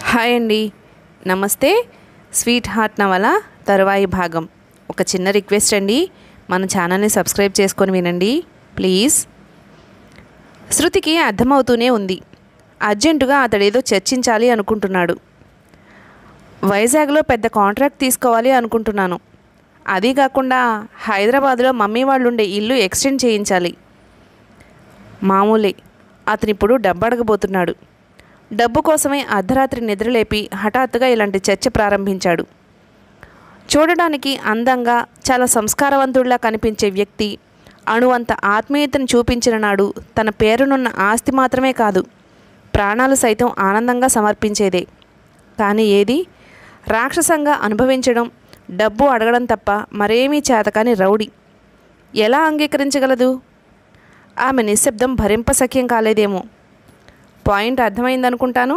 hi అండి నమస్తే sweet heart నవల తరువాయి భాగం ఒక చిన్న రిక్వెస్ట్ అండి మన ఛానల్ని సబ్స్క్రైబ్ చేసుకొని వినండి ప్లీజ్ శృతికి అర్థమవుతూనే ఉంది అర్జెంటుగా అతడేదో చర్చించాలి అనుకుంటున్నాడు వైజాగ్లో పెద్ద కాంట్రాక్ట్ తీసుకోవాలి అనుకుంటున్నాను అది కాకుండా హైదరాబాద్లో మమ్మీ వాళ్ళు ఉండే ఇల్లు ఎక్స్టెండ్ చేయించాలి మామూలే అతనిప్పుడు డబ్బు అడగబోతున్నాడు డబ్బు కోసమే అర్ధరాత్రి నిద్రలేపి హఠాత్తుగా ఇలాంటి చర్చ ప్రారంభించాడు చూడడానికి అందంగా చాలా సంస్కారవంతుడిలా కనిపించే వ్యక్తి అణువంత ఆత్మీయతను చూపించిన నాడు తన పేరునున్న ఆస్తి మాత్రమే కాదు ప్రాణాలు సైతం ఆనందంగా సమర్పించేదే కానీ ఏది రాక్షసంగా అనుభవించడం డబ్బు అడగడం తప్ప మరేమీ చేతకాని రౌడీ ఎలా అంగీకరించగలదు ఆమె నిశ్శబ్దం భరింపసఖ్యం కాలేదేమో పాయింట్ అర్థమైందనుకుంటాను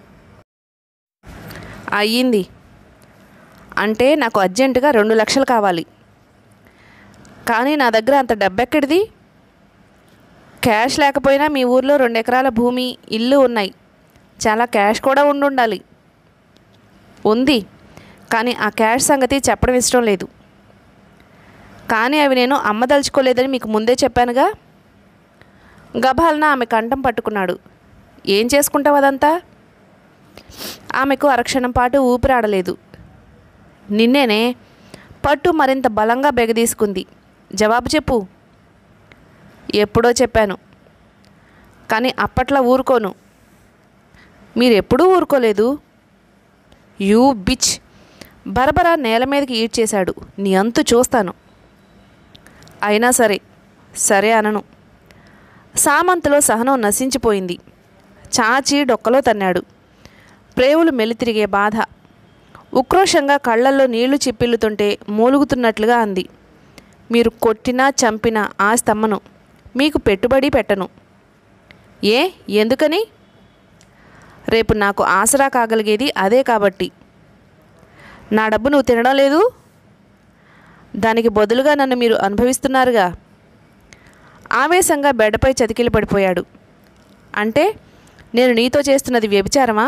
అయ్యింది అంటే నాకు అర్జెంటుగా రెండు లక్షలు కావాలి కానీ నా దగ్గర అంత డబ్బెక్కడిది క్యాష్ లేకపోయినా మీ ఊర్లో రెండు ఎకరాల భూమి ఇల్లు ఉన్నాయి చాలా క్యాష్ కూడా ఉండుండాలి ఉంది కానీ ఆ క్యాష్ సంగతి చెప్పడం ఇష్టం లేదు కానీ అవి నేను అమ్మదలుచుకోలేదని మీకు ముందే చెప్పానుగా గభాలన ఆమె కంఠం పట్టుకున్నాడు ఏం చేసుకుంటావు అదంతా ఆమెకు అరక్షణం పాటు ఊపిరాడలేదు నిన్నేనే పట్టు మరింత బలంగా బెగదీసుకుంది జవాబు చెప్పు ఎప్పుడో చెప్పాను కానీ అప్పట్లో ఊరుకోను మీరెప్పుడూ ఊరుకోలేదు యూ బిచ్ బరబర నేల మీదకి ఈడ్చేశాడు నీ అంతు చూస్తాను అయినా సరే సరే అనను సామంతలో సహనం నశించిపోయింది చాచి డొక్కలో తన్నాడు ప్రేవులు మెలితిరిగే బాధ ఉక్రోషంగా కళ్ళల్లో నీళ్లు చిప్పిల్లుతుంటే మూలుగుతున్నట్లుగా అంది మీరు కొట్టినా చంపినా ఆ స్తంభను మీకు పెట్టుబడి పెట్టను ఏ ఎందుకని రేపు నాకు ఆసరా కాగలిగేది అదే కాబట్టి నా డబ్బు నువ్వు తినడం లేదు దానికి బదులుగా నన్ను మీరు అనుభవిస్తున్నారుగా ఆవేశంగా బెడ్పై చతికిలి పడిపోయాడు అంటే నేను నీతో చేస్తున్నది వ్యభిచారమా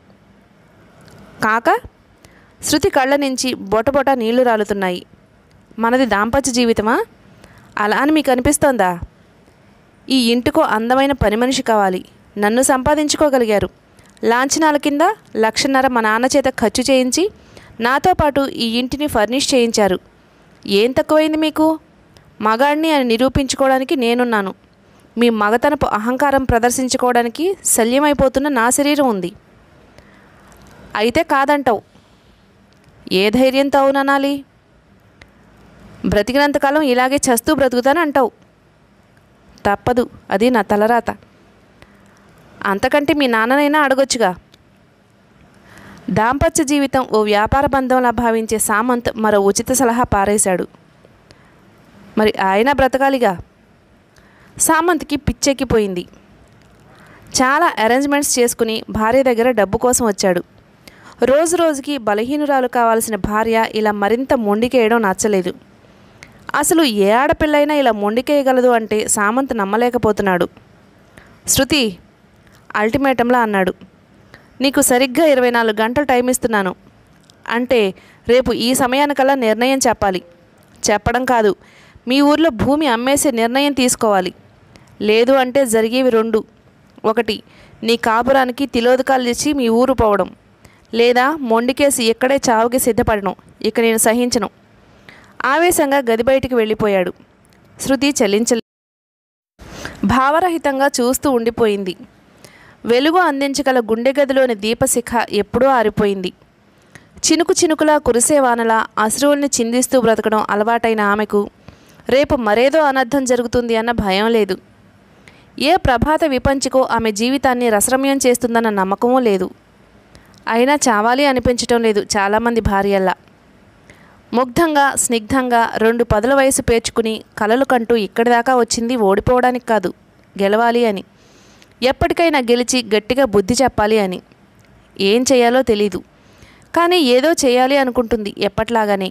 కాక శృతి కళ్ళ నుంచి బొటబొట నీళ్లు రాలుతున్నాయి మనది దాంపత్య జీవితమా అలా అని మీకు అనిపిస్తోందా ఈ ఇంటికో అందమైన పని మనిషి కావాలి నన్ను సంపాదించుకోగలిగారు లాంఛనాల కింద లక్షన్నర మా నాన్న చేత ఖర్చు చేయించి నాతో పాటు ఈ ఇంటిని ఫర్నిష్ చేయించారు ఏం తక్కువైంది మీకు మగాడిని అని నిరూపించుకోవడానికి నేనున్నాను మీ మగతనపు అహంకారం ప్రదర్శించుకోవడానికి శల్యమైపోతున్న నా శరీరం ఉంది అయితే కాదంటావు ఏ ధైర్యంతో అవుననాలి బ్రతికినంతకాలం ఇలాగే చస్తూ బ్రతుకుతాను అంటావు తప్పదు అది నా తలరాత అంతకంటే మీ నాన్ననైనా అడగొచ్చుగా దాంపత్య జీవితం ఓ వ్యాపార బంధంలా భావించే సామంత్ మరో ఉచిత సలహా పారేశాడు మరి ఆయన బ్రతకాలిగా సామంత్కి పిచ్చెక్కిపోయింది చాలా అరేంజ్మెంట్స్ చేసుకుని భార్య దగ్గర డబ్బు కోసం వచ్చాడు రోజు రోజుకి బలహీనురాలు కావాల్సిన భార్య ఇలా మరింత మొండికేయడం నచ్చలేదు అసలు ఏ ఆడపిల్లైనా ఇలా మొండికేయగలదు అంటే సామంత్ నమ్మలేకపోతున్నాడు శృతి అల్టిమేటంలా అన్నాడు నీకు సరిగ్గా ఇరవై నాలుగు గంటలు టైం ఇస్తున్నాను అంటే రేపు ఈ సమయానికల్లా నిర్ణయం చెప్పాలి చెప్పడం కాదు మీ ఊర్లో భూమి అమ్మేసే నిర్ణయం తీసుకోవాలి లేదు అంటే జరిగేవి రెండు ఒకటి నీ కాపురానికి తిలోదకాలు ఇచ్చి మీ ఊరు పోవడం లేదా మొండికేసి ఇక్కడే చావుకి సిద్ధపడడం ఇక నేను సహించను ఆవేశంగా గది బయటికి వెళ్ళిపోయాడు శృతి చలించలే భావరహితంగా చూస్తూ ఉండిపోయింది వెలుగు అందించగల గుండె గదిలోని దీపశిఖ ఎప్పుడూ ఆరిపోయింది చినుకు చినుకులా కురిసే వానలా అశ్రువుల్ని చిందిస్తూ బ్రతకడం అలవాటైన ఆమెకు రేపు మరేదో అనర్థం జరుగుతుంది అన్న భయం లేదు ఏ ప్రభాత విపంచికో ఆమె జీవితాన్ని రసరమ్యం చేస్తుందన్న నమ్మకమూ లేదు అయినా చావాలి అనిపించటం లేదు చాలామంది భార్యల్లా ముగ్ధంగా స్నిగ్ధంగా రెండు పదుల వయసు పేర్చుకుని కలలు కంటూ ఇక్కడి దాకా వచ్చింది ఓడిపోవడానికి కాదు గెలవాలి అని ఎప్పటికైనా గెలిచి గట్టిగా బుద్ధి చెప్పాలి అని ఏం చేయాలో తెలీదు కానీ ఏదో చేయాలి అనుకుంటుంది ఎప్పట్లాగానే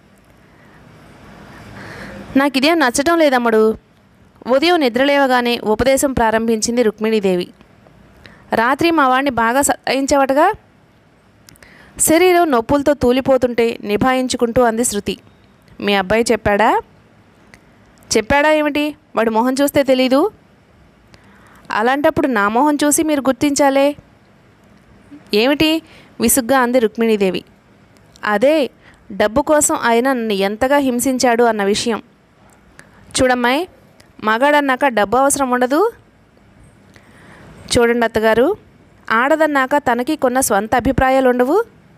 నాకు ఇదేం నచ్చటం లేదమ్మడు ఉదయం నిద్రలేవగానే ఉపదేశం ప్రారంభించింది రుక్మిణీదేవి రాత్రి మా వాడిని బాగా సతాయించేవటగా శరీరం నొప్పులతో తూలిపోతుంటే నిభాయించుకుంటూ అంది శృతి మీ అబ్బాయి చెప్పాడా చెప్పాడా ఏమిటి వాడి మొహం చూస్తే తెలీదు అలాంటప్పుడు నా మొహం చూసి మీరు గుర్తించాలే ఏమిటి విసుగ్గా అంది రుక్మిణీదేవి అదే డబ్బు కోసం ఆయన నన్ను ఎంతగా హింసించాడు అన్న విషయం చూడమ్మాయి మగాడన్నాక డబ్బు అవసరం ఉండదు చూడండి అత్తగారు ఆడదన్నాక తనకి కొన్న స్వంత అభిప్రాయాలు ఉండవు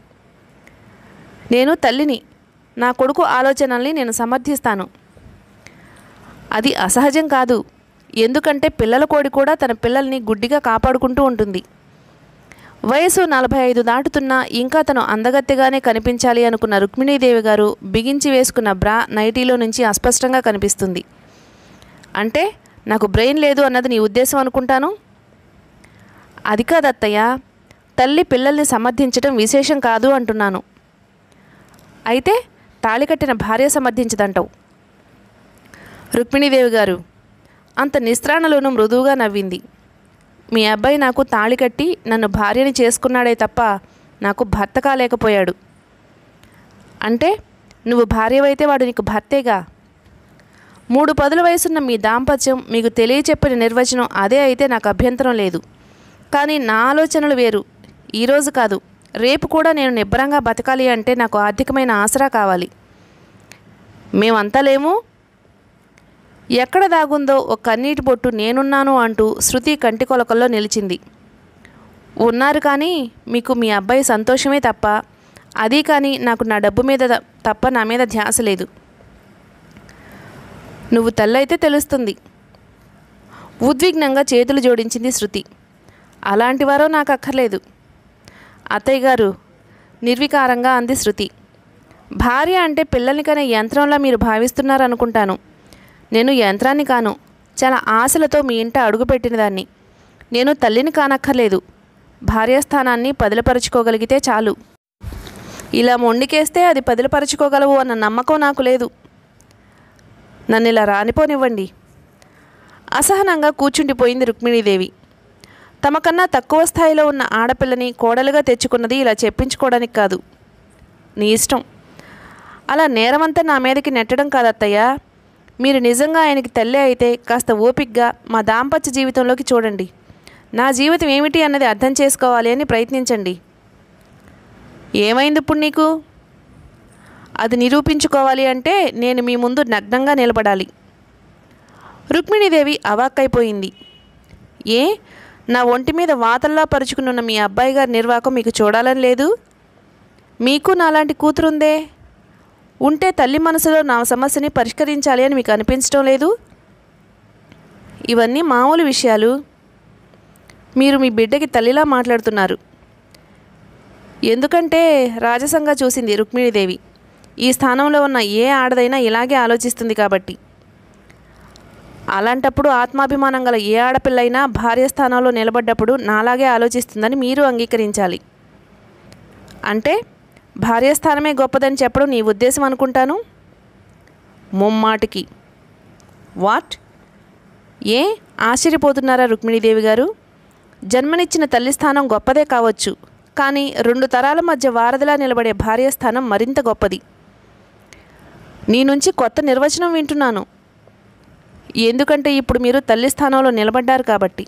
నేను తల్లిని నా కొడుకు ఆలోచనల్ని నేను సమర్థిస్తాను అది అసహజం కాదు ఎందుకంటే పిల్లల కోడి కూడా తన పిల్లల్ని గుడ్డిగా కాపాడుకుంటూ ఉంటుంది వయసు నలభై ఐదు దాటుతున్నా ఇంకా తను అందగత్తెగానే కనిపించాలి అనుకున్న రుక్మిణీదేవి గారు బిగించి వేసుకున్న బ్రా నైటీలో నుంచి అస్పష్టంగా కనిపిస్తుంది అంటే నాకు బ్రెయిన్ లేదు అన్నది నీ ఉద్దేశం అనుకుంటాను అది కాదు అత్తయ్య తల్లి పిల్లల్ని సమర్థించడం విశేషం కాదు అంటున్నాను అయితే తాళి కట్టిన భార్య సమర్థించదంటావు రుక్మిణీదేవి గారు అంత నిస్త్రాణలోనూ మృదువుగా నవ్వింది మీ అబ్బాయి నాకు తాళి కట్టి నన్ను భార్యని చేసుకున్నాడే తప్ప నాకు భర్త కాలేకపోయాడు అంటే నువ్వు భార్యవైతే వాడు నీకు భర్తేగా మూడు పదుల వయసున్న మీ దాంపత్యం మీకు తెలియచెప్పిన నిర్వచనం అదే అయితే నాకు అభ్యంతరం లేదు కానీ నా ఆలోచనలు వేరు ఈరోజు కాదు రేపు కూడా నేను నిబ్బరంగా బతకాలి అంటే నాకు ఆర్థికమైన ఆసరా కావాలి మేమంతా లేము ఎక్కడ దాగుందో ఒక కన్నీటి బొట్టు నేనున్నాను అంటూ శృతి కంటి కొలకల్లో నిలిచింది ఉన్నారు కానీ మీకు మీ అబ్బాయి సంతోషమే తప్ప అది కానీ నాకు నా డబ్బు మీద ద- తప్ప నా మీద ధ్యాస లేదు నువ్వు తల్లైతే తెలుస్తుంది ఉద్విగ్నంగా చేతులు జోడించింది శృతి అలాంటి వారో నాకు అక్కర్లేదు అత్తయ్య గారు నిర్వికారంగా అంది శృతి భార్య అంటే పిల్లల్ని కనే యంత్రంలా మీరు భావిస్తున్నారనుకుంటాను నేను యంత్రాన్ని కాను చాలా ఆశలతో మీ ఇంట అడుగుపెట్టిన దాన్ని నేను తల్లిని కానక్కర్లేదు భార్యాస్థానాన్ని పదిలపరుచుకోగలిగితే చాలు ఇలా మొండికేస్తే అది పదిలపరుచుకోగలవు అన్న నమ్మకం నాకు లేదు నన్ను ఇలా రానిపోనివ్వండి అసహనంగా కూర్చుండిపోయింది రుక్మిణీదేవి తమకన్నా తక్కువ స్థాయిలో ఉన్న ఆడపిల్లని కోడలుగా తెచ్చుకున్నది ఇలా చెప్పించుకోవడానికి కాదు నీ ఇష్టం అలా నేరమంతా నా మీదకి నెట్టడం కాదత్తయ్య మీరు నిజంగా ఆయనకి తల్లి అయితే కాస్త ఓపిగ్గా మా దాంపత్య జీవితంలోకి చూడండి నా జీవితం ఏమిటి అన్నది అర్థం చేసుకోవాలి అని ప్రయత్నించండి ఏమైంది ఇప్పుడు నీకు అది నిరూపించుకోవాలి అంటే నేను మీ ముందు నగ్నంగా నిలబడాలి రుక్మిణీదేవి అవాక్కైపోయింది ఏ నా ఒంటి మీద వాతల్లా పరుచుకునున్న మీ అబ్బాయి గారి నిర్వాకం మీకు చూడాలని లేదు మీకు నాలాంటి కూతురుందే ఉంటే తల్లి మనసులో నా సమస్యని పరిష్కరించాలి అని మీకు అనిపించడం లేదు ఇవన్నీ మామూలు విషయాలు మీరు మీ బిడ్డకి తల్లిలా మాట్లాడుతున్నారు ఎందుకంటే రాజసంగా చూసింది రుక్మిణీదేవి ఈ స్థానంలో ఉన్న ఏ ఆడదైనా ఇలాగే ఆలోచిస్తుంది కాబట్టి అలాంటప్పుడు ఆత్మాభిమానం గల ఏ ఆడపిల్లైనా భార్య స్థానంలో నిలబడ్డప్పుడు నాలాగే ఆలోచిస్తుందని మీరు అంగీకరించాలి అంటే భార్యాస్థానమే గొప్పదని చెప్పడం నీ ఉద్దేశం అనుకుంటాను ముమ్మాటికి వాట్ ఏ ఆశ్చర్యపోతున్నారా రుక్మిణీదేవి గారు జన్మనిచ్చిన తల్లి స్థానం గొప్పదే కావచ్చు కానీ రెండు తరాల మధ్య వారధిలా నిలబడే భార్య స్థానం మరింత గొప్పది నీ నుంచి కొత్త నిర్వచనం వింటున్నాను ఎందుకంటే ఇప్పుడు మీరు తల్లి స్థానంలో నిలబడ్డారు కాబట్టి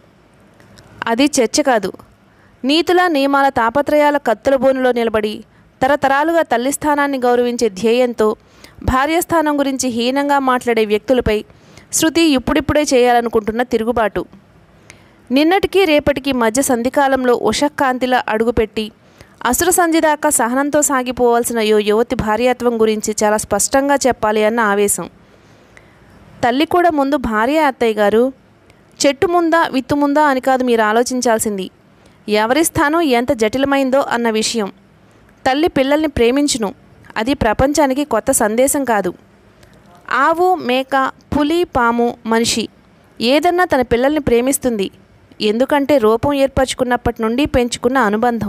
అది చర్చ కాదు నీతుల నియమాల తాపత్రయాల కత్తుల బోనులో నిలబడి తరతరాలుగా తల్లి స్థానాన్ని గౌరవించే ధ్యేయంతో భార్యస్థానం గురించి హీనంగా మాట్లాడే వ్యక్తులపై శృతి ఇప్పుడిప్పుడే చేయాలనుకుంటున్న తిరుగుబాటు నిన్నటికి రేపటికి మధ్య సంధికాలంలో ఉషకాంతిలా అడుగుపెట్టి అసుర సంధి దాకా సహనంతో సాగిపోవాల్సిన యో యువతి భార్యాత్వం గురించి చాలా స్పష్టంగా చెప్పాలి అన్న ఆవేశం తల్లి కూడా ముందు భార్య అత్తయ్య గారు చెట్టు ముందా విత్తు ముందా అని కాదు మీరు ఆలోచించాల్సింది ఎవరి స్థానం ఎంత జటిలమైందో అన్న విషయం తల్లి పిల్లల్ని ప్రేమించును అది ప్రపంచానికి కొత్త సందేశం కాదు ఆవు మేక పులి పాము మనిషి ఏదన్నా తన పిల్లల్ని ప్రేమిస్తుంది ఎందుకంటే రూపం ఏర్పరచుకున్నప్పటి నుండి పెంచుకున్న అనుబంధం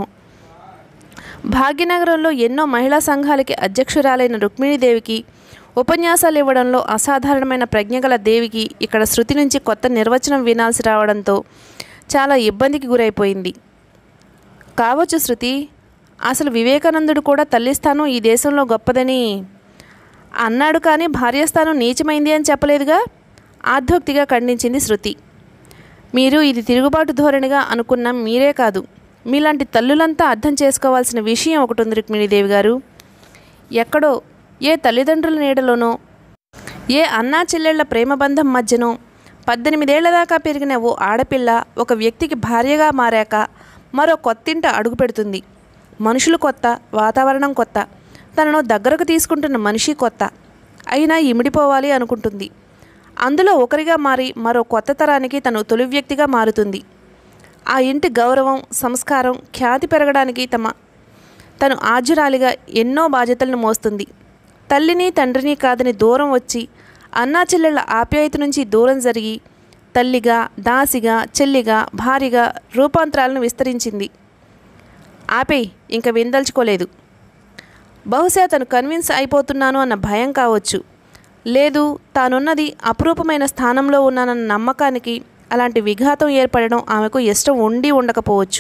భాగ్యనగరంలో ఎన్నో మహిళా సంఘాలకి అధ్యక్షురాలైన రుక్మిణీదేవికి ఉపన్యాసాలు ఇవ్వడంలో అసాధారణమైన ప్రజ్ఞగల దేవికి ఇక్కడ శృతి నుంచి కొత్త నిర్వచనం వినాల్సి రావడంతో చాలా ఇబ్బందికి గురైపోయింది కావచ్చు శృతి అసలు వివేకానందుడు కూడా తల్లిస్థానం ఈ దేశంలో గొప్పదని అన్నాడు కానీ భార్యస్థానం నీచమైంది అని చెప్పలేదుగా ఆర్ధోక్తిగా ఖండించింది శృతి మీరు ఇది తిరుగుబాటు ధోరణిగా అనుకున్న మీరే కాదు మీలాంటి తల్లులంతా అర్థం చేసుకోవాల్సిన విషయం ఒకటి ఉంది రుక్మిణీదేవి గారు ఎక్కడో ఏ తల్లిదండ్రుల నీడలోనో ఏ అన్నా చెల్లెళ్ల ప్రేమబంధం మధ్యనో పద్దెనిమిదేళ్ల దాకా పెరిగిన ఓ ఆడపిల్ల ఒక వ్యక్తికి భార్యగా మారాక మరో కొత్తింట అడుగు పెడుతుంది మనుషులు కొత్త వాతావరణం కొత్త తనను దగ్గరకు తీసుకుంటున్న మనిషి కొత్త అయినా ఇమిడిపోవాలి అనుకుంటుంది అందులో ఒకరిగా మారి మరో కొత్త తరానికి తను తొలి వ్యక్తిగా మారుతుంది ఆ ఇంటి గౌరవం సంస్కారం ఖ్యాతి పెరగడానికి తమ తను ఆజ్యురాలిగా ఎన్నో బాధ్యతలను మోస్తుంది తల్లిని తండ్రిని కాదని దూరం వచ్చి అన్నా చెల్లెళ్ళ ఆప్యాయత నుంచి దూరం జరిగి తల్లిగా దాసిగా చెల్లిగా భార్యగా రూపాంతరాలను విస్తరించింది ఆపేయ్ ఇంక విందల్చుకోలేదు బహుశా తను కన్విన్స్ అయిపోతున్నాను అన్న భయం కావచ్చు లేదు తానున్నది అపురూపమైన స్థానంలో ఉన్నానన్న నమ్మకానికి అలాంటి విఘాతం ఏర్పడడం ఆమెకు ఇష్టం ఉండి ఉండకపోవచ్చు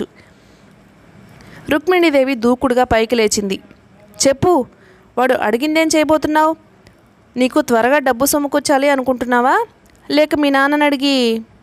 రుక్మిణీదేవి దూకుడుగా పైకి లేచింది చెప్పు వాడు అడిగిందేం చేయబోతున్నావు నీకు త్వరగా డబ్బు సొమ్ముకొచ్చాలి అనుకుంటున్నావా లేక మీ నాన్నని అడిగి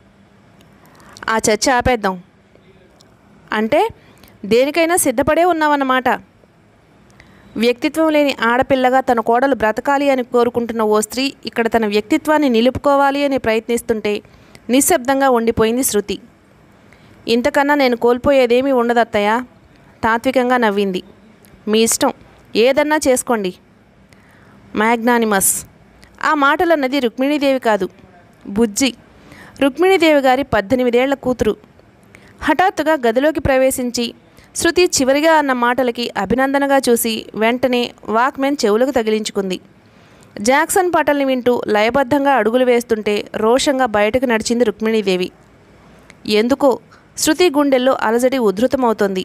ఆ చర్చ ఆపేద్దాం అంటే దేనికైనా సిద్ధపడే ఉన్నావన్నమాట వ్యక్తిత్వం లేని ఆడపిల్లగా తన కోడలు బ్రతకాలి అని కోరుకుంటున్న ఓ స్త్రీ ఇక్కడ తన వ్యక్తిత్వాన్ని నిలుపుకోవాలి అని ప్రయత్నిస్తుంటే నిశ్శబ్దంగా ఉండిపోయింది శృతి ఇంతకన్నా నేను కోల్పోయేదేమీ ఉండదు అత్తయ్య తాత్వికంగా నవ్వింది మీ ఇష్టం ఏదన్నా చేసుకోండి మ్యాగ్నానిమస్ ఆ మాటలన్నది రుక్మిణీదేవి కాదు బుజ్జి రుక్మిణీదేవి గారి పద్దెనిమిదేళ్ల కూతురు హఠాత్తుగా గదిలోకి ప్రవేశించి శృతి చివరిగా అన్న మాటలకి అభినందనగా చూసి వెంటనే వాక్మెన్ చెవులకు తగిలించుకుంది జాక్సన్ పాటల్ని వింటూ లయబద్ధంగా అడుగులు వేస్తుంటే రోషంగా బయటకు నడిచింది రుక్మిణీదేవి ఎందుకో శృతి గుండెల్లో అలజడి ఉధృతమవుతోంది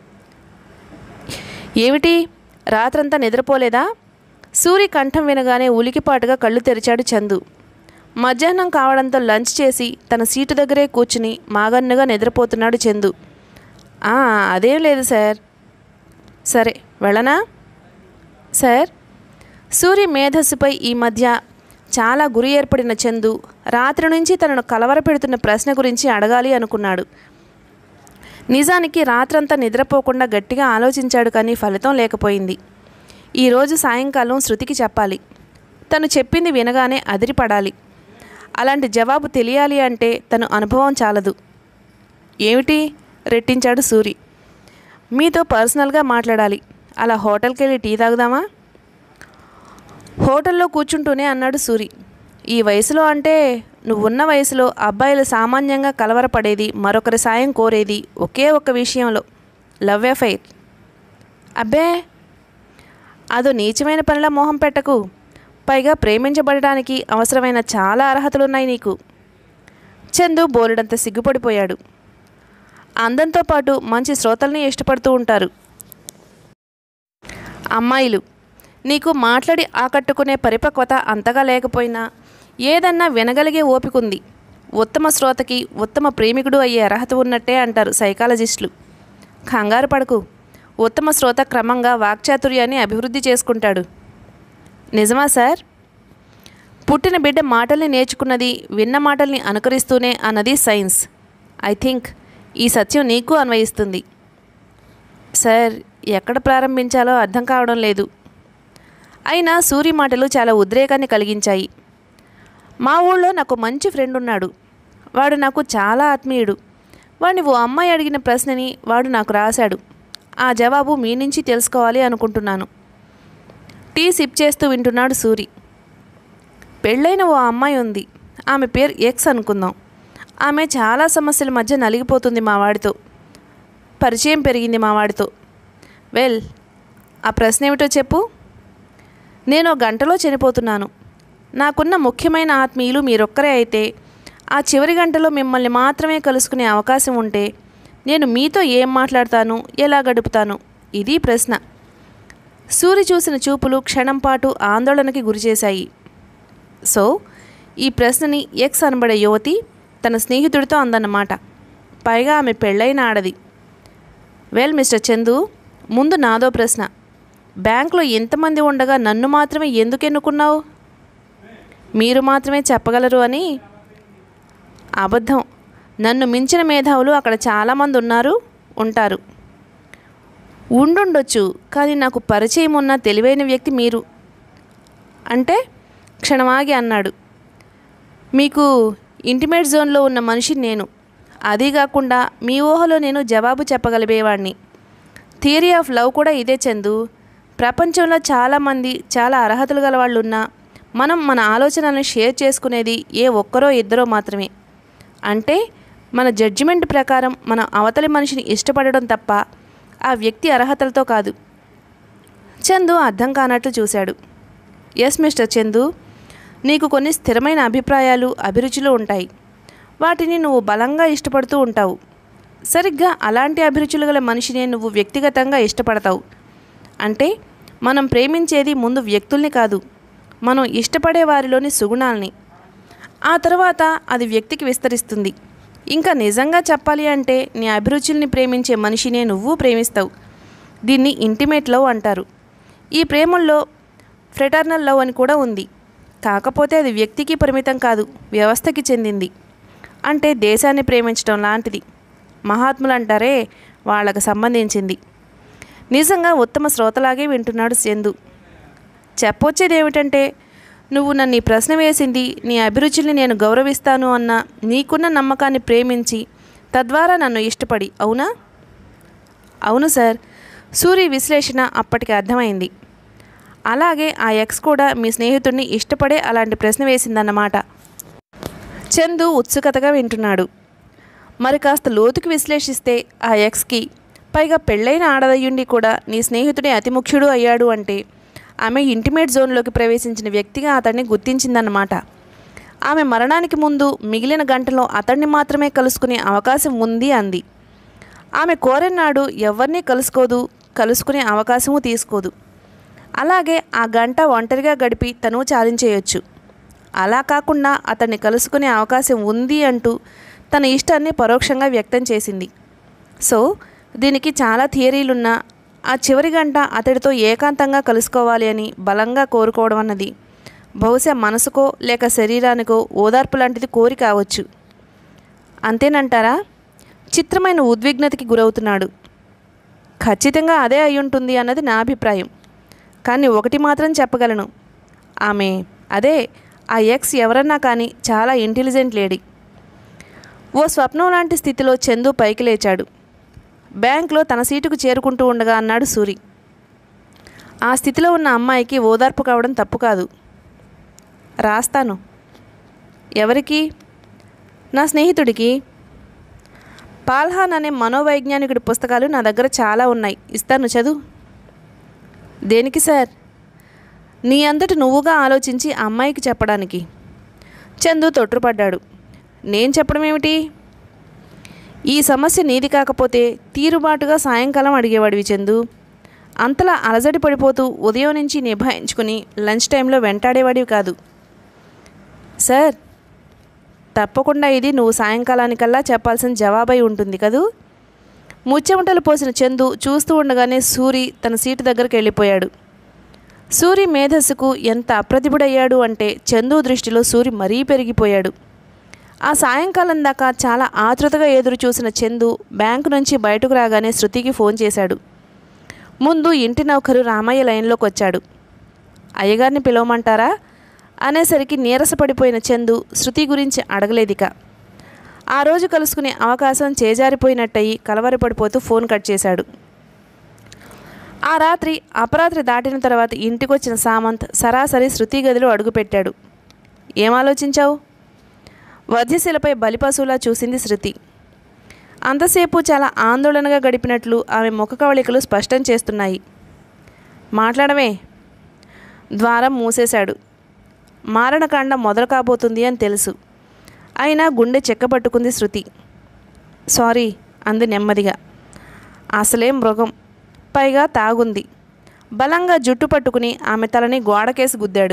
ఏమిటి రాత్రంతా నిద్రపోలేదా సూరి కంఠం వినగానే ఉలికిపాటుగా కళ్ళు తెరిచాడు చందు మధ్యాహ్నం కావడంతో లంచ్ చేసి తన సీటు దగ్గరే కూర్చుని మాగన్నుగా నిద్రపోతున్నాడు చందు "ఆ, అదేం లేదు సార్ సరే వెళ్ళనా సార్ సూర్య మేధస్సుపై ఈ మధ్య చాలా గురి ఏర్పడిన చందు రాత్రి నుంచి తనను కలవరపెడుతున్న ప్రశ్న గురించి అడగాలి అనుకున్నాడు నిజానికి రాత్రంతా నిద్రపోకుండా గట్టిగా ఆలోచించాడు కానీ ఫలితం లేకపోయింది ఈరోజు సాయంకాలం శృతికి చెప్పాలి తను చెప్పింది వినగానే అదిరిపడాలి అలాంటి జవాబు తెలియాలి అంటే తను అనుభవం చాలదు ఏమిటి రెట్టించాడు సూరి మీతో పర్సనల్గా మాట్లాడాలి అలా హోటల్కి వెళ్ళి టీ తాగుదామా హోటల్లో కూర్చుంటూనే అన్నాడు సూరి ఈ వయసులో అంటే నువ్వున్న వయసులో అబ్బాయిలు సామాన్యంగా కలవరపడేది మరొకరి సాయం కోరేది ఒకే ఒక్క విషయంలో లవ్ ఎఫైర్ అబ్బే అదో నీచమైన పనిలా మోహం పెట్టకు పైగా ప్రేమించబడడానికి అవసరమైన చాలా అర్హతలున్నాయి నీకు చందు బోలెడంత సిగ్గుపడిపోయాడు అందంతో పాటు మంచి శ్రోతల్ని ఇష్టపడుతూ ఉంటారు అమ్మాయిలు నీకు మాట్లాడి ఆకట్టుకునే పరిపక్వత అంతగా లేకపోయినా ఏదన్నా వినగలిగే ఓపికంది ఉత్తమ శ్రోతకి ఉత్తమ ప్రేమికుడు అయ్యే అర్హత ఉన్నట్టే అంటారు సైకాలజిస్టులు కంగారు పడకు ఉత్తమ శ్రోత క్రమంగా వాక్చాతుర్యాన్ని అభివృద్ధి చేసుకుంటాడు నిజమా సార్ పుట్టిన బిడ్డ మాటల్ని నేర్చుకున్నది విన్న మాటల్ని అనుకరిస్తూనే అన్నది సైన్స్ ఐ థింక్ ఈ సత్యం నీకు అన్వయిస్తుంది సార్ ఎక్కడ ప్రారంభించాలో అర్థం కావడం లేదు అయినా సూరి మాటలు చాలా ఉద్రేకాన్ని కలిగించాయి మా ఊళ్ళో నాకు మంచి ఫ్రెండ్ ఉన్నాడు వాడు నాకు చాలా ఆత్మీయుడు వాడిని ఓ అమ్మాయి అడిగిన ప్రశ్నని వాడు నాకు రాశాడు ఆ జవాబు మీ నుంచి తెలుసుకోవాలి అనుకుంటున్నాను టీ సిప్ చేస్తూ వింటున్నాడు సూరి పెళ్ళైన ఓ అమ్మాయి ఉంది ఆమె పేరు ఎక్స్ అనుకుందాం ఆమె చాలా సమస్యల మధ్య నలిగిపోతుంది మా వాడితో పరిచయం పెరిగింది మా వాడితో వెల్ ఆ ప్రశ్న ఏమిటో చెప్పు నేను ఓ గంటలో చనిపోతున్నాను నాకున్న ముఖ్యమైన ఆత్మీయులు మీరొక్కరే అయితే ఆ చివరి గంటలో మిమ్మల్ని మాత్రమే కలుసుకునే అవకాశం ఉంటే నేను మీతో ఏం మాట్లాడతాను ఎలా గడుపుతాను ఇది ప్రశ్న సూరి చూసిన చూపులు క్షణం పాటు ఆందోళనకి గురిచేశాయి సో ఈ ప్రశ్నని ఎక్స్ అనబడే యువతి తన స్నేహితుడితో అందన్నమాట పైగా ఆమె పెళ్ళైన ఆడది వెల్ మిస్టర్ చందు ముందు నాదో ప్రశ్న బ్యాంకులో ఎంతమంది ఉండగా నన్ను మాత్రమే ఎందుకు ఎన్నుకున్నావు మీరు మాత్రమే చెప్పగలరు అని అబద్ధం నన్ను మించిన మేధావులు అక్కడ చాలామంది ఉన్నారు ఉంటారు ఉండుండొచ్చు కానీ నాకు పరిచయం ఉన్న తెలివైన వ్యక్తి మీరు అంటే క్షణమాగి అన్నాడు మీకు ఇంటిమేట్ జోన్లో ఉన్న మనిషి నేను అదీ కాకుండా మీ ఊహలో నేను జవాబు చెప్పగలిగేవాడిని థియరీ ఆఫ్ లవ్ కూడా ఇదే చందు ప్రపంచంలో చాలామంది చాలా అర్హతలు గల వాళ్ళు ఉన్నా మనం మన ఆలోచనలను షేర్ చేసుకునేది ఏ ఒక్కరో ఇద్దరో మాత్రమే అంటే మన జడ్జిమెంట్ ప్రకారం మన అవతలి మనిషిని ఇష్టపడడం తప్ప ఆ వ్యక్తి అర్హతలతో కాదు చందు అర్థం కానట్లు చూశాడు ఎస్ మిస్టర్ చందు నీకు కొన్ని స్థిరమైన అభిప్రాయాలు అభిరుచులు ఉంటాయి వాటిని నువ్వు బలంగా ఇష్టపడుతూ ఉంటావు సరిగ్గా అలాంటి అభిరుచులు గల మనిషినే నువ్వు వ్యక్తిగతంగా ఇష్టపడతావు అంటే మనం ప్రేమించేది ముందు వ్యక్తుల్ని కాదు మనం ఇష్టపడే వారిలోని సుగుణాల్ని ఆ తర్వాత అది వ్యక్తికి విస్తరిస్తుంది ఇంకా నిజంగా చెప్పాలి అంటే నీ అభిరుచుల్ని ప్రేమించే మనిషినే నువ్వు ప్రేమిస్తావు దీన్ని ఇంటిమేట్ లవ్ అంటారు ఈ ప్రేమల్లో ఫ్రెటర్నల్ లవ్ అని కూడా ఉంది కాకపోతే అది వ్యక్తికి పరిమితం కాదు వ్యవస్థకి చెందింది అంటే దేశాన్ని ప్రేమించడం లాంటిది మహాత్ములు అంటారే వాళ్ళకు సంబంధించింది నిజంగా ఉత్తమ శ్రోతలాగే వింటున్నాడు చందు చెప్పొచ్చేది ఏమిటంటే నువ్వు నన్ను ఈ ప్రశ్న వేసింది నీ అభిరుచుల్ని నేను గౌరవిస్తాను అన్న నీకున్న నమ్మకాన్ని ప్రేమించి తద్వారా నన్ను ఇష్టపడి అవునా అవును సార్ సూర్య విశ్లేషణ అప్పటికి అర్థమైంది అలాగే ఆ ఎక్స్ కూడా మీ స్నేహితుడిని ఇష్టపడే అలాంటి ప్రశ్న వేసిందన్నమాట చందు ఉత్సుకతగా వింటున్నాడు మరి కాస్త లోతుకి విశ్లేషిస్తే ఆ ఎక్స్కి పైగా పెళ్ళైన ఆడదయ్యుండి కూడా నీ స్నేహితుడే అతి ముఖ్యుడు అయ్యాడు అంటే ఆమె ఇంటిమేట్ జోన్లోకి ప్రవేశించిన వ్యక్తిగా అతన్ని గుర్తించిందన్నమాట ఆమె మరణానికి ముందు మిగిలిన గంటలో అతన్ని మాత్రమే కలుసుకునే అవకాశం ఉంది అంది ఆమె కోరన్నాడు ఎవరిని కలుసుకోదు కలుసుకునే అవకాశము తీసుకోదు అలాగే ఆ గంట ఒంటరిగా గడిపి తను చాలించేయొచ్చు అలా కాకుండా అతన్ని కలుసుకునే అవకాశం ఉంది అంటూ తన ఇష్టాన్ని పరోక్షంగా వ్యక్తం చేసింది సో దీనికి చాలా థియరీలున్నా ఆ చివరి గంట అతడితో ఏకాంతంగా కలుసుకోవాలి అని బలంగా కోరుకోవడం అన్నది బహుశా మనసుకో లేక శరీరానికో ఓదార్పు లాంటిది కోరి కావచ్చు అంతేనంటారా చిత్రమైన ఉద్విగ్నతకి గురవుతున్నాడు ఖచ్చితంగా అదే అయి ఉంటుంది అన్నది నా అభిప్రాయం కానీ ఒకటి మాత్రం చెప్పగలను ఆమె అదే ఆ ఎక్స్ ఎవరన్నా కానీ చాలా ఇంటెలిజెంట్ లేడీ ఓ స్వప్నం లాంటి స్థితిలో చందు పైకి లేచాడు బ్యాంక్లో తన సీటుకు చేరుకుంటూ ఉండగా అన్నాడు సూరి ఆ స్థితిలో ఉన్న అమ్మాయికి ఓదార్పు కావడం తప్పు కాదు రాస్తాను ఎవరికి నా స్నేహితుడికి పాల్హాన్ అనే మనోవైజ్ఞానికుడి పుస్తకాలు నా దగ్గర చాలా ఉన్నాయి ఇస్తాను చదువు దేనికి సార్ నీ అంతటి నువ్వుగా ఆలోచించి ఆ అమ్మాయికి చెప్పడానికి చందు తొట్టుపడ్డాడు నేను చెప్పడం ఏమిటి ఈ సమస్య నీది కాకపోతే తీరుబాటుగా సాయంకాలం అడిగేవాడివి చందు అంతలా అలజడి పడిపోతూ ఉదయం నుంచి నిభాయించుకుని లంచ్ టైంలో వెంటాడేవాడివి కాదు సార్ తప్పకుండా ఇది నువ్వు సాయంకాలానికల్లా చెప్పాల్సిన జవాబై ఉంటుంది కదూ ముచ్చెమటలు పోసిన చందు చూస్తూ ఉండగానే సూరి తన సీటు దగ్గరికి వెళ్ళిపోయాడు సూరి మేధస్సుకు ఎంత అప్రతిభుడయ్యాడు అంటే చందు దృష్టిలో సూరి మరీ పెరిగిపోయాడు ఆ సాయంకాలం దాకా చాలా ఆతృతగా ఎదురు చూసిన చందు బ్యాంకు నుంచి బయటకు రాగానే శృతికి ఫోన్ చేశాడు ముందు ఇంటి నౌకరు రామయ్య లైన్లోకి వచ్చాడు అయ్యగారిని పిలవమంటారా అనేసరికి నీరసపడిపోయిన చందు శృతి గురించి అడగలేదిక ఆ రోజు కలుసుకునే అవకాశం చేజారిపోయినట్టయి కలవరపడిపోతూ ఫోన్ కట్ చేశాడు ఆ రాత్రి అపరాత్రి దాటిన తర్వాత ఇంటికొచ్చిన సామంత్ సరాసరి శృతి గదిలో అడుగుపెట్టాడు ఏం ఆలోచించావు వధ్యశిలపై బలిపశువులా చూసింది శృతి అంతసేపు చాలా ఆందోళనగా గడిపినట్లు ఆమె ముఖ కవళికలు స్పష్టం చేస్తున్నాయి మాట్లాడమే ద్వారం మూసేశాడు మారణకాండ మొదలు కాబోతుంది అని తెలుసు అయినా గుండె చెక్కపట్టుకుంది శృతి సారీ అంది నెమ్మదిగా అసలే మృగం పైగా తాగుంది బలంగా జుట్టు పట్టుకుని ఆమె తలని గోడకేసి గుద్దాడు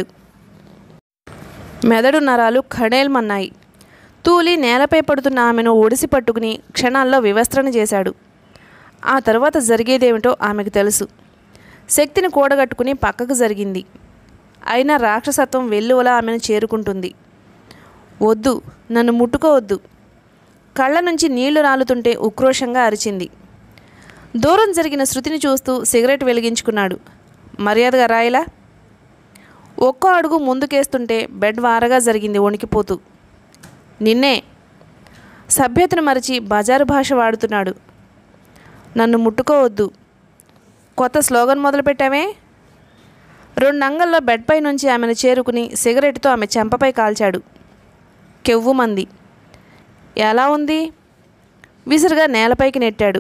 మెదడు నరాలు ఖడేల్మన్నాయి తూలి నేలపై పడుతున్న ఆమెను ఒడిసి పట్టుకుని క్షణాల్లో వివస్త్రణ చేశాడు ఆ తరువాత జరిగేదేమిటో ఆమెకు తెలుసు శక్తిని కూడగట్టుకుని పక్కకు జరిగింది అయినా రాక్షసత్వం వెల్లువలా ఆమెను చేరుకుంటుంది వద్దు నన్ను ముట్టుకోవద్దు కళ్ళ నుంచి నీళ్లు రాలుతుంటే ఉక్రోషంగా అరిచింది దూరం జరిగిన శృతిని చూస్తూ సిగరెట్ వెలిగించుకున్నాడు మర్యాదగా రాయలా ఒక్కో అడుగు ముందుకేస్తుంటే బెడ్ వారగా జరిగింది వణికిపోతూ నిన్నే సభ్యతను మరిచి బజారు భాష వాడుతున్నాడు నన్ను ముట్టుకోవద్దు కొత్త స్లోగన్ మొదలుపెట్టామే రెండు అంగల్లో బెడ్పై నుంచి ఆమెను చేరుకుని సిగరెట్తో ఆమె చెంపపై కాల్చాడు కెవ్వుమంది ఎలా ఉంది విసురుగా నేలపైకి నెట్టాడు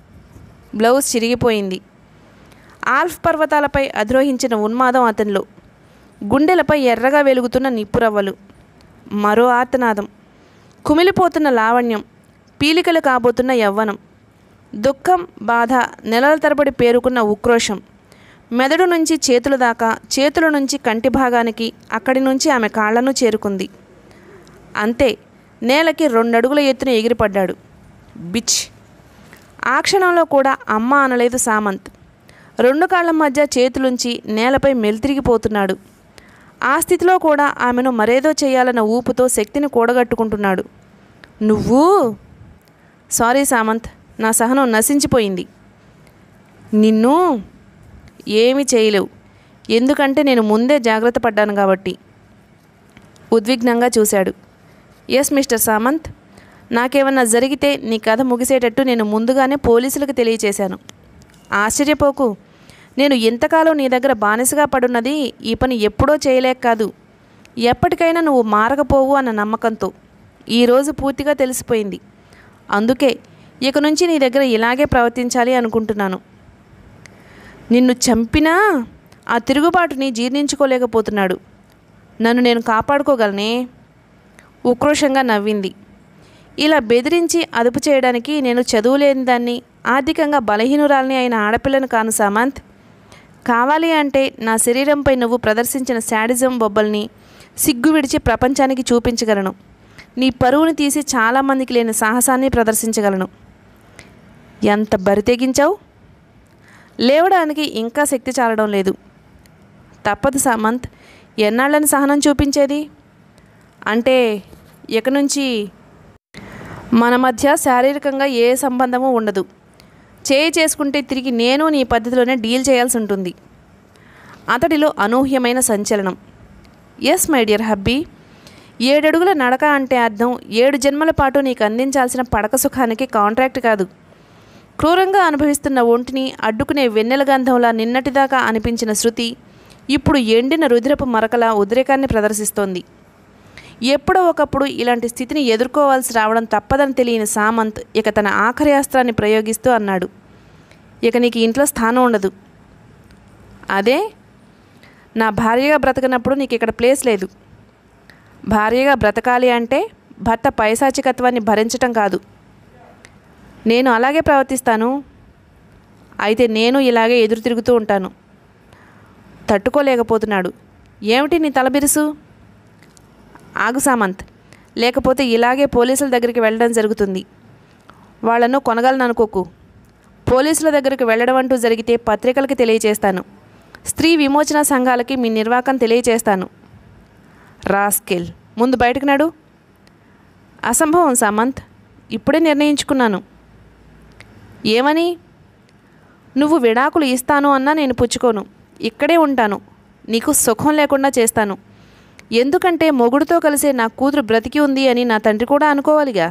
బ్లౌజ్ చిరిగిపోయింది ఆల్ఫ్ పర్వతాలపై అధిరోహించిన ఉన్మాదం అతనిలో గుండెలపై ఎర్రగా వెలుగుతున్న నిప్పురవ్వలు మరో ఆర్తనాదం కుమిలిపోతున్న లావణ్యం పీలికలు కాబోతున్న యవ్వనం దుఃఖం బాధ నెలల తరబడి పేరుకున్న ఉక్రోషం మెదడు నుంచి చేతుల దాకా చేతుల నుంచి కంటి భాగానికి అక్కడి నుంచి ఆమె కాళ్లను చేరుకుంది అంతే నేలకి రెండడుగుల ఎత్తున ఎగిరిపడ్డాడు బిచ్ ఆ క్షణంలో కూడా అమ్మ అనలేదు సామంత్ రెండు కాళ్ళ మధ్య చేతులుంచి నేలపై మెలితిరిగిపోతున్నాడు ఆ స్థితిలో కూడా ఆమెను మరేదో చేయాలన్న ఊపుతో శక్తిని కూడగట్టుకుంటున్నాడు నువ్వు సారీ సామంత్ నా సహనం నశించిపోయింది నిన్ను ఏమీ చేయలేవు ఎందుకంటే నేను ముందే జాగ్రత్త పడ్డాను కాబట్టి ఉద్విగ్నంగా చూశాడు ఎస్ మిస్టర్ సామంత్ నాకేమన్నా జరిగితే నీ కథ ముగిసేటట్టు నేను ముందుగానే పోలీసులకు తెలియచేశాను ఆశ్చర్యపోకు నేను ఎంతకాలం నీ దగ్గర బానిసగా పడున్నది ఈ పని ఎప్పుడో చేయలేక కాదు ఎప్పటికైనా నువ్వు మారకపోవు అన్న నమ్మకంతో ఈరోజు పూర్తిగా తెలిసిపోయింది అందుకే ఇక నుంచి నీ దగ్గర ఇలాగే ప్రవర్తించాలి అనుకుంటున్నాను నిన్ను చంపినా ఆ తిరుగుబాటుని జీర్ణించుకోలేకపోతున్నాడు నన్ను నేను కాపాడుకోగలనే ఉక్రోషంగా నవ్వింది ఇలా బెదిరించి అదుపు చేయడానికి నేను చదువులేని దాన్ని ఆర్థికంగా బలహీనురాల్ని అయిన ఆడపిల్లను కాను సామంత్ కావాలి అంటే నా శరీరంపై నువ్వు ప్రదర్శించిన శాడిజం బొబ్బల్ని సిగ్గు విడిచి ప్రపంచానికి చూపించగలను నీ పరువుని తీసి చాలామందికి లేని సాహసాన్ని ప్రదర్శించగలను ఎంత బరి తెగించావు లేవడానికి ఇంకా శక్తి చాలడం లేదు తప్పదు సామంత్ ఎన్నాళ్ళని సహనం చూపించేది అంటే ఇక నుంచి మన మధ్య శారీరకంగా ఏ సంబంధము ఉండదు చేయి చేసుకుంటే తిరిగి నేను నీ పద్ధతిలోనే డీల్ చేయాల్సి ఉంటుంది అతడిలో అనూహ్యమైన సంచలనం ఎస్ మై డియర్ హబ్బీ ఏడడుగుల నడక అంటే అర్థం ఏడు జన్మల పాటు నీకు అందించాల్సిన పడక సుఖానికి కాంట్రాక్ట్ కాదు క్రూరంగా అనుభవిస్తున్న ఒంటిని అడ్డుకునే వెన్నెల గంధంలా నిన్నటిదాకా అనిపించిన శృతి ఇప్పుడు ఎండిన రుధిరపు మరకల ఉద్రేకాన్ని ప్రదర్శిస్తోంది ఎప్పుడో ఒకప్పుడు ఇలాంటి స్థితిని ఎదుర్కోవాల్సి రావడం తప్పదని తెలియని సామంత్ ఇక తన ఆఖరి అస్త్రాన్ని ప్రయోగిస్తూ అన్నాడు ఇక నీకు ఇంట్లో స్థానం ఉండదు అదే నా భార్యగా బ్రతకనప్పుడు నీకు ఇక్కడ ప్లేస్ లేదు భార్యగా బ్రతకాలి అంటే భర్త పైశాచికత్వాన్ని భరించటం కాదు నేను అలాగే ప్రవర్తిస్తాను అయితే నేను ఇలాగే ఎదురు తిరుగుతూ ఉంటాను తట్టుకోలేకపోతున్నాడు ఏమిటి నీ తలబిరుసు ఆగు సామంత్ లేకపోతే ఇలాగే పోలీసుల దగ్గరికి వెళ్ళడం జరుగుతుంది వాళ్లను కొనగలను అనుకోకు పోలీసుల దగ్గరికి వెళ్ళడం అంటూ జరిగితే పత్రికలకి తెలియచేస్తాను స్త్రీ విమోచన సంఘాలకి మీ నిర్వాకం తెలియచేస్తాను రాస్కెల్ ముందు బయటకు నడు అసంభవం సామంత్ ఇప్పుడే నిర్ణయించుకున్నాను ఏమని నువ్వు విడాకులు ఇస్తాను అన్నా నేను పుచ్చుకోను ఇక్కడే ఉంటాను నీకు సుఖం లేకుండా చేస్తాను ఎందుకంటే మొగుడుతో కలిసే నా కూతురు బ్రతికి ఉంది అని నా తండ్రి కూడా అనుకోవాలిగా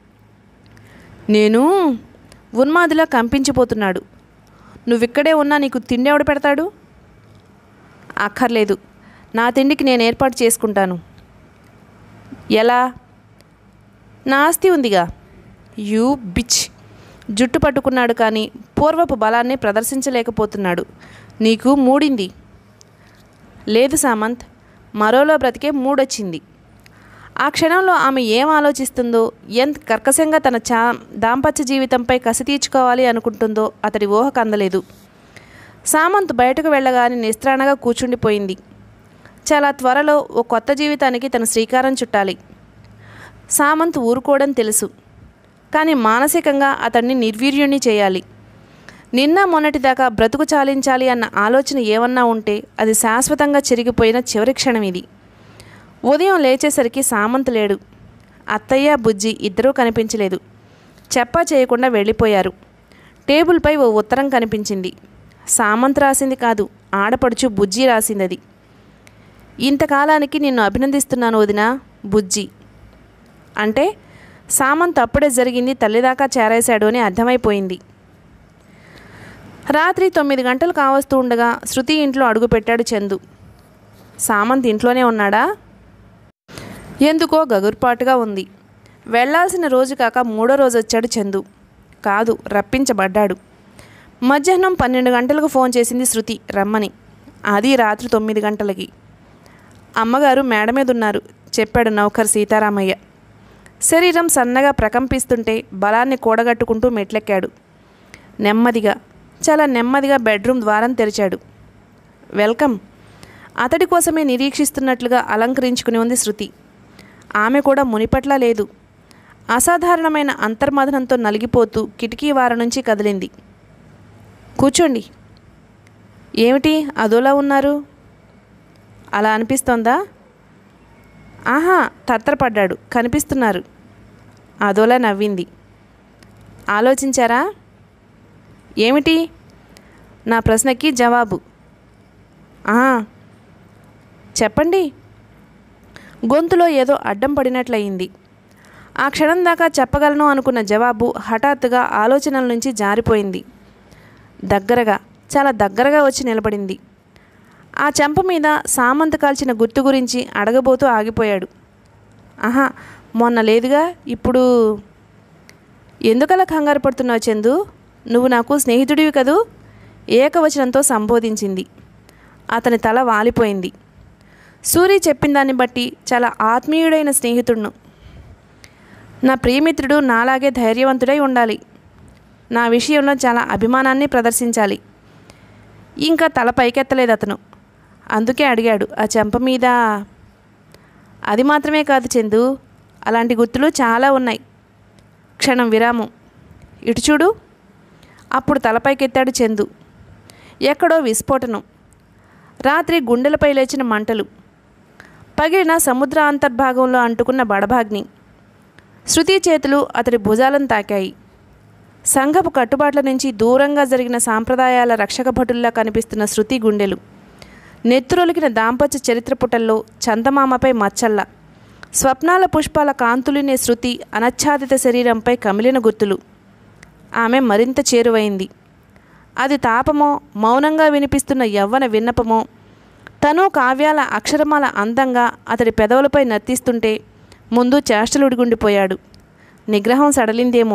నేను ఉన్మాదిలా కంపించిపోతున్నాడు నువ్విక్కడే ఉన్నా నీకు తిండి ఎవడు పెడతాడు అక్కర్లేదు నా తిండికి నేను ఏర్పాటు చేసుకుంటాను ఎలా నా ఆస్తి ఉందిగా యూ బిచ్ జుట్టు పట్టుకున్నాడు కానీ పూర్వపు బలాన్ని ప్రదర్శించలేకపోతున్నాడు నీకు మూడింది లేదు సామంత్ మరోలో బ్రతికే మూడొచ్చింది ఆ క్షణంలో ఆమె ఏం ఆలోచిస్తుందో ఎంత కర్కశంగా తన చా దాంపత్య జీవితంపై కసి తీర్చుకోవాలి అనుకుంటుందో అతడి ఊహకు అందలేదు సామంత్ బయటకు వెళ్ళగానే నిస్త్రాణగా కూర్చుండిపోయింది చాలా త్వరలో ఓ కొత్త జీవితానికి తన శ్రీకారం చుట్టాలి సామంత్ ఊరుకోవడం తెలుసు కానీ మానసికంగా అతన్ని నిర్వీర్యుణ్ణి చేయాలి నిన్న మొన్నటిదాకా బ్రతుకు చాలించాలి అన్న ఆలోచన ఏమన్నా ఉంటే అది శాశ్వతంగా చెరిగిపోయిన చివరి క్షణం ఇది ఉదయం లేచేసరికి సామంత్ లేడు అత్తయ్య బుజ్జి ఇద్దరూ కనిపించలేదు చెప్పా చేయకుండా వెళ్ళిపోయారు టేబుల్పై ఓ ఉత్తరం కనిపించింది సామంత్ రాసింది కాదు ఆడపడుచు బుజ్జి రాసింది అది ఇంతకాలానికి నిన్ను అభినందిస్తున్నాను వదిన బుజ్జి అంటే సామంత్ అప్పుడే జరిగింది తల్లిదాకా చేరేశాడు అని అర్థమైపోయింది రాత్రి తొమ్మిది గంటలు కావస్తూ ఉండగా శృతి ఇంట్లో అడుగుపెట్టాడు చందు సామంత్ ఇంట్లోనే ఉన్నాడా ఎందుకో గగుర్పాటుగా ఉంది వెళ్ళాల్సిన రోజు కాక మూడో రోజు వచ్చాడు చందు కాదు రప్పించబడ్డాడు మధ్యాహ్నం పన్నెండు గంటలకు ఫోన్ చేసింది శృతి రమ్మని అది రాత్రి తొమ్మిది గంటలకి అమ్మగారు మేడ మీద ఉన్నారు చెప్పాడు నౌకర్ సీతారామయ్య శరీరం సన్నగా ప్రకంపిస్తుంటే బలాన్ని కూడగట్టుకుంటూ మెట్లెక్కాడు నెమ్మదిగా చాలా నెమ్మదిగా బెడ్రూమ్ ద్వారం తెరిచాడు వెల్కమ్ అతడి కోసమే నిరీక్షిస్తున్నట్లుగా అలంకరించుకుని ఉంది శృతి ఆమె కూడా మునిపట్ల లేదు అసాధారణమైన అంతర్మథనంతో నలిగిపోతూ కిటికీ వార నుంచి కదిలింది కూర్చోండి ఏమిటి అదోలా ఉన్నారు అలా అనిపిస్తోందా ఆహా తత్తరపడ్డాడు కనిపిస్తున్నారు అదోలా నవ్వింది ఆలోచించారా ఏమిటి నా ప్రశ్నకి జవాబు ఆ, చెప్పండి గొంతులో ఏదో అడ్డం పడినట్లయింది ఆ క్షణం దాకా చెప్పగలను అనుకున్న జవాబు హఠాత్తుగా ఆలోచనల నుంచి జారిపోయింది దగ్గరగా చాలా దగ్గరగా వచ్చి నిలబడింది ఆ చెంప మీద సామంత్ కాల్చిన గుర్తు గురించి అడగబోతూ ఆగిపోయాడు ఆహా మొన్న లేదుగా ఇప్పుడు ఎందుకలా కంగారు పడుతున్నావు చందు నువ్వు నాకు స్నేహితుడివి కదూ ఏకవచనంతో సంబోధించింది అతని తల వాలిపోయింది సూరి చెప్పిన దాన్ని బట్టి చాలా ఆత్మీయుడైన స్నేహితుడును నా ప్రియమిత్రుడు నాలాగే ధైర్యవంతుడై ఉండాలి నా విషయంలో చాలా అభిమానాన్ని ప్రదర్శించాలి ఇంకా తల పైకెత్తలేదు అతను అందుకే అడిగాడు ఆ చెంప మీద అది మాత్రమే కాదు చందు అలాంటి గుర్తులు చాలా ఉన్నాయి క్షణం విరామం ఇటు చూడు అప్పుడు తలపైకెత్తాడు చందు ఎక్కడో విస్ఫోటనం రాత్రి గుండెలపై లేచిన మంటలు పగిలిన సముద్ర అంతర్భాగంలో అంటుకున్న బడభాగ్ని శృతి చేతులు అతడి భుజాలను తాకాయి సంఘపు కట్టుబాట్ల నుంచి దూరంగా జరిగిన సాంప్రదాయాల రక్షక భటుల్లా కనిపిస్తున్న శృతి గుండెలు నెత్తురొలికిన దాంపత్య చరిత్ర పుటల్లో చందమామపై మచ్చల్ల స్వప్నాల పుష్పాల కాంతులినే శృతి అనచ్ఛాదిత శరీరంపై కమిలిన గుర్తులు ఆమె మరింత చేరువైంది అది తాపమో మౌనంగా వినిపిస్తున్న యవ్వన విన్నపమో తను కావ్యాల అక్షరమాల అందంగా అతడి పెదవులపై నర్తిస్తుంటే ముందు చేష్టలుడిగుండిపోయాడు నిగ్రహం సడలిందేమో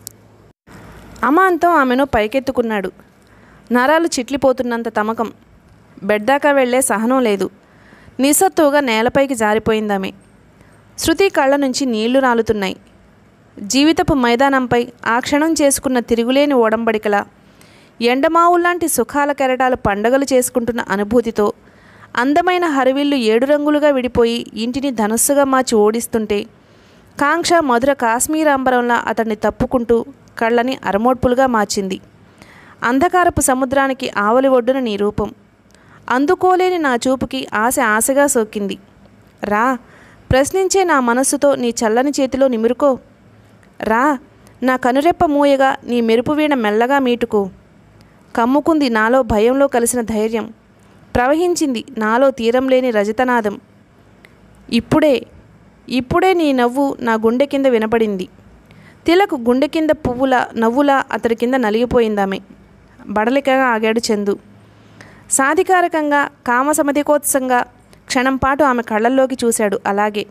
అమాంతం ఆమెను పైకెత్తుకున్నాడు నరాలు చిట్లిపోతున్నంత తమకం బెడ్ దాకా వెళ్లే సహనం లేదు నిస్సత్తువుగా నేలపైకి జారిపోయిందామె శృతి కళ్ళ నుంచి నీళ్లు రాలుతున్నాయి జీవితపు మైదానంపై ఆ క్షణం చేసుకున్న తిరుగులేని ఓడంబడికల ఎండమావుల్లాంటి సుఖాల కెరటాలు పండగలు చేసుకుంటున్న అనుభూతితో అందమైన హరివిల్లు ఏడు రంగులుగా విడిపోయి ఇంటిని ధనస్సుగా మార్చి ఓడిస్తుంటే కాంక్ష మధుర కాశ్మీర అంబరంలా అతన్ని తప్పుకుంటూ కళ్ళని అరమోడ్పులుగా మార్చింది అంధకారపు సముద్రానికి ఆవలి ఒడ్డున నీ రూపం అందుకోలేని నా చూపుకి ఆశ ఆశగా సోకింది రా ప్రశ్నించే నా మనస్సుతో నీ చల్లని చేతిలో నిమురుకో రా నా కనురెప్ప మూయగా నీ మెరుపు వీణ మెల్లగా మీటుకో కమ్ముకుంది నాలో భయంలో కలిసిన ధైర్యం ప్రవహించింది నాలో తీరం లేని రజతనాదం ఇప్పుడే ఇప్పుడే నీ నవ్వు నా గుండె కింద వినపడింది తిలకు గుండె కింద పువ్వుల నవ్వులా అతడి కింద నలిగిపోయిందామె బడలికగా ఆగాడు చందు సాధికారకంగా కామసమధికోత్సంగా క్షణం పాటు ఆమె కళ్ళల్లోకి చూశాడు అలాగే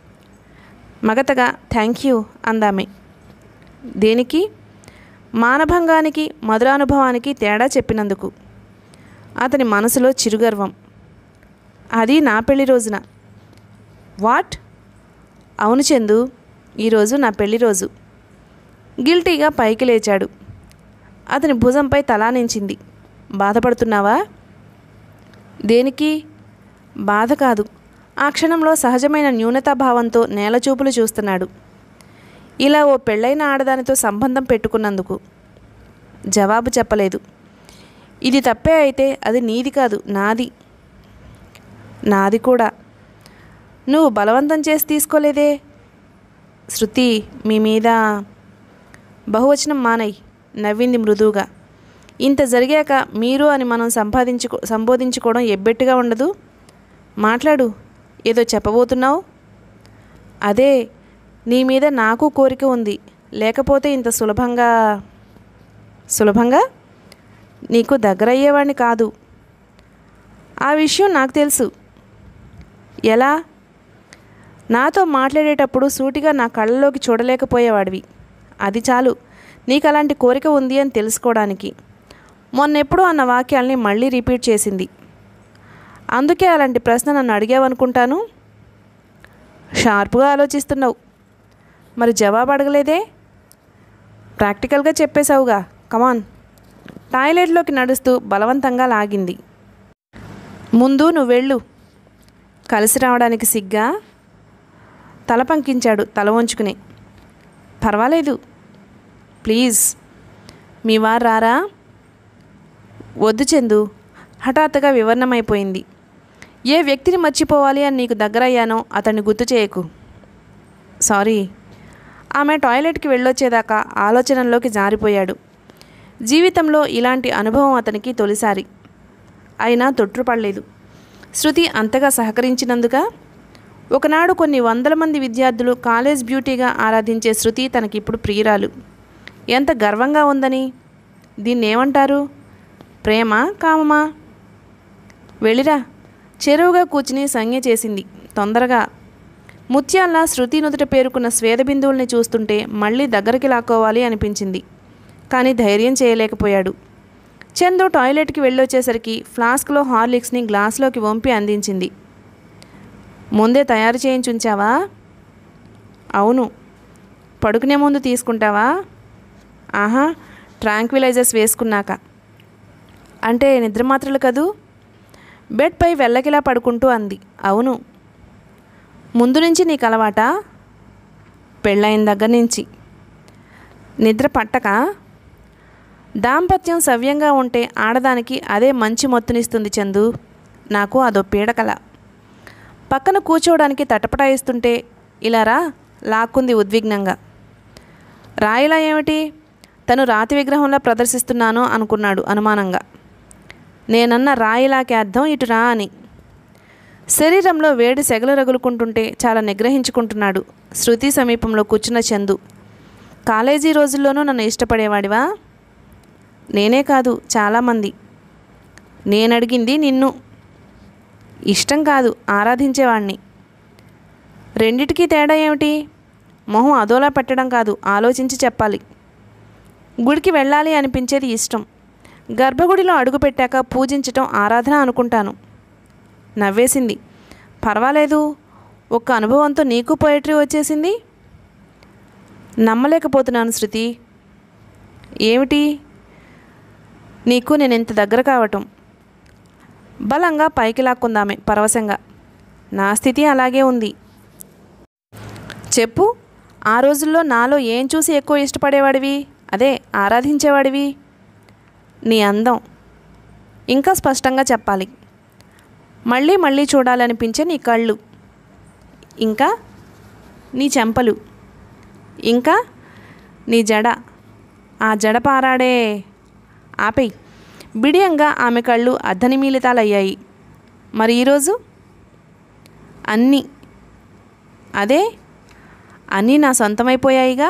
మగతగా థ్యాంక్ యూ అందామె దేనికి మానభంగానికి మధురానుభవానికి తేడా చెప్పినందుకు అతని మనసులో చిరుగర్వం అది నా పెళ్లి రోజున వాట్ అవును చందు ఈరోజు నా పెళ్లి రోజు గిల్టీగా పైకి లేచాడు అతని భుజంపై తలానించింది బాధపడుతున్నావా దేనికి బాధ కాదు ఆ క్షణంలో సహజమైన న్యూనతాభావంతో నేలచూపులు చూస్తున్నాడు ఇలా ఓ పెళ్ళైన ఆడదానితో సంబంధం పెట్టుకున్నందుకు జవాబు చెప్పలేదు ఇది తప్పే అయితే అది నీది కాదు నాది నాది కూడా నువ్వు బలవంతం చేసి తీసుకోలేదే శృతి మీ మీద బహువచనం మానయ్ నవ్వింది మృదువుగా ఇంత జరిగాక మీరు అని మనం సంపాదించుకో సంబోధించుకోవడం ఎబ్బెట్టుగా ఉండదు మాట్లాడు ఏదో చెప్పబోతున్నావు అదే నీ మీద నాకు కోరిక ఉంది లేకపోతే ఇంత సులభంగా సులభంగా నీకు దగ్గరయ్యేవాడిని కాదు ఆ విషయం నాకు తెలుసు ఎలా నాతో మాట్లాడేటప్పుడు సూటిగా నా కళ్ళలోకి చూడలేకపోయేవాడివి అది చాలు నీకు అలాంటి కోరిక ఉంది అని తెలుసుకోవడానికి మొన్నెప్పుడూ అన్న వాక్యాల్ని మళ్ళీ రిపీట్ చేసింది అందుకే అలాంటి ప్రశ్న నన్ను అడిగావనుకుంటాను షార్ప్గా ఆలోచిస్తున్నావు మరి జవాబు అడగలేదే ప్రాక్టికల్గా చెప్పేశావుగా కమాన్ టాయిలెట్లోకి నడుస్తూ బలవంతంగా లాగింది ముందు నువ్వు వెళ్ళు కలిసి రావడానికి సిగ్గా తల పంకించాడు తల వంచుకుని పర్వాలేదు ప్లీజ్ మీ వారు రారా వద్దు చందు హఠాత్తుగా వివరణమైపోయింది ఏ వ్యక్తిని మర్చిపోవాలి అని నీకు దగ్గరయ్యానో అతన్ని గుర్తు చేయకు సారీ ఆమె టాయిలెట్కి వెళ్ళొచ్చేదాకా ఆలోచనల్లోకి జారిపోయాడు జీవితంలో ఇలాంటి అనుభవం అతనికి తొలిసారి అయినా తొట్టుపడలేదు శృతి అంతగా సహకరించినందుక ఒకనాడు కొన్ని వందల మంది విద్యార్థులు కాలేజ్ బ్యూటీగా ఆరాధించే శృతి తనకిప్పుడు ప్రియురాలు ఎంత గర్వంగా ఉందని దీన్ని ఏమంటారు ప్రేమ కామమా వెళ్ళిరా చెరువుగా కూర్చుని సంజ్ఞ చేసింది తొందరగా ముత్యాల్లా శృతి నుదుట పేరుకున్న స్వేద బిందువుల్ని చూస్తుంటే మళ్ళీ దగ్గరికి లాక్కోవాలి అనిపించింది కానీ ధైర్యం చేయలేకపోయాడు చందు టాయిలెట్కి వెళ్ళొచ్చేసరికి ఫ్లాస్క్లో హార్లిక్స్ని గ్లాస్లోకి వంపి అందించింది ముందే తయారు చేయించుంచావా అవును పడుకునే ముందు తీసుకుంటావా ఆహా ట్రాంక్విలైజర్స్ వేసుకున్నాక అంటే నిద్ర మాత్రలు కదూ బెడ్పై వెళ్ళకిలా పడుకుంటూ అంది అవును ముందు నుంచి నీకు అలవాటా పెళ్ళైన దగ్గర నుంచి నిద్ర పట్టక దాంపత్యం సవ్యంగా ఉంటే ఆడదానికి అదే మంచి మొత్తునిస్తుంది చందు నాకు అదో పీడకల పక్కన కూర్చోవడానికి తటపటాయిస్తుంటే ఇలా రా లాక్కుంది ఉద్విగ్నంగా రాయిలా ఏమిటి తను రాతి విగ్రహంలా ప్రదర్శిస్తున్నాను అనుకున్నాడు అనుమానంగా నేనన్న రాయిలాకి అర్థం ఇటు రా అని శరీరంలో వేడి సెగలు రగులుకుంటుంటే చాలా నిగ్రహించుకుంటున్నాడు శృతి సమీపంలో కూర్చున్న చందు కాలేజీ రోజుల్లోనూ నన్ను ఇష్టపడేవాడివా నేనే కాదు చాలామంది నేనడిగింది నిన్ను ఇష్టం కాదు ఆరాధించేవాణ్ణి రెండిటికీ తేడా ఏమిటి మొహం అదోలా పెట్టడం కాదు ఆలోచించి చెప్పాలి గుడికి వెళ్ళాలి అనిపించేది ఇష్టం గర్భగుడిలో అడుగుపెట్టాక పూజించటం ఆరాధన అనుకుంటాను నవ్వేసింది పర్వాలేదు ఒక్క అనుభవంతో నీకు పోయిటరీ వచ్చేసింది నమ్మలేకపోతున్నాను శృతి ఏమిటి నీకు నేను ఇంత దగ్గర కావటం బలంగా పైకి లాక్కుందామే పరవశంగా నా స్థితి అలాగే ఉంది చెప్పు ఆ రోజుల్లో నాలో ఏం చూసి ఎక్కువ ఇష్టపడేవాడివి అదే ఆరాధించేవాడివి నీ అందం ఇంకా స్పష్టంగా చెప్పాలి మళ్ళీ మళ్ళీ చూడాలనిపించే నీ కళ్ళు ఇంకా నీ చెంపలు ఇంకా నీ జడ ఆ జడ పారాడే ఆపేయ్ బిడియంగా ఆమె కళ్ళు అర్ధనిమీలితాలయ్యాయి మరి ఈరోజు అన్నీ అదే అన్నీ నా సొంతమైపోయాయిగా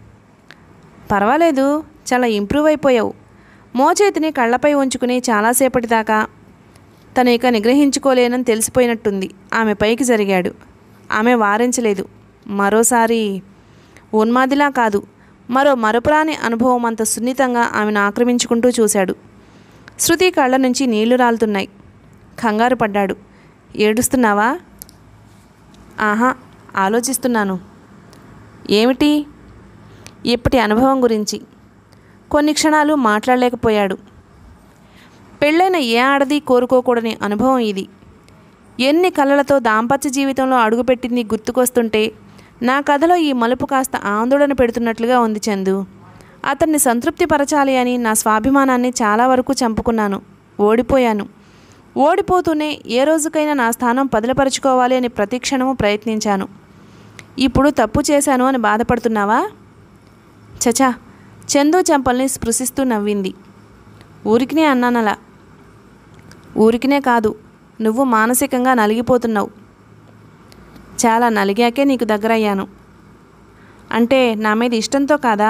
పర్వాలేదు చాలా ఇంప్రూవ్ అయిపోయావు మోచేతిని కళ్ళపై ఉంచుకుని చాలాసేపటి దాకా తను ఇక నిగ్రహించుకోలేనని తెలిసిపోయినట్టుంది ఆమె పైకి జరిగాడు ఆమె వారించలేదు మరోసారి ఉన్మాదిలా కాదు మరో మరపురాని అనుభవం అంత సున్నితంగా ఆమెను ఆక్రమించుకుంటూ చూశాడు శృతి కళ్ళ నుంచి నీళ్లు రాలుతున్నాయి కంగారు పడ్డాడు ఏడుస్తున్నావా ఆహా ఆలోచిస్తున్నాను ఏమిటి ఇప్పటి అనుభవం గురించి కొన్ని క్షణాలు మాట్లాడలేకపోయాడు పెళ్ళైన ఏ ఆడది కోరుకోకూడని అనుభవం ఇది ఎన్ని కలలతో దాంపత్య జీవితంలో అడుగుపెట్టింది గుర్తుకొస్తుంటే నా కథలో ఈ మలుపు కాస్త ఆందోళన పెడుతున్నట్లుగా ఉంది చందు అతన్ని సంతృప్తిపరచాలి అని నా స్వాభిమానాన్ని చాలా వరకు చంపుకున్నాను ఓడిపోయాను ఓడిపోతూనే ఏ రోజుకైనా నా స్థానం పదిలపరుచుకోవాలి అని ప్రతి క్షణము ప్రయత్నించాను ఇప్పుడు తప్పు చేశాను అని బాధపడుతున్నావా చచా చందు చెంపల్ని స్పృశిస్తూ నవ్వింది ఊరికినే అన్నానలా ఊరికినే కాదు నువ్వు మానసికంగా నలిగిపోతున్నావు చాలా నలిగాకే నీకు దగ్గరయ్యాను అంటే నా మీద ఇష్టంతో కాదా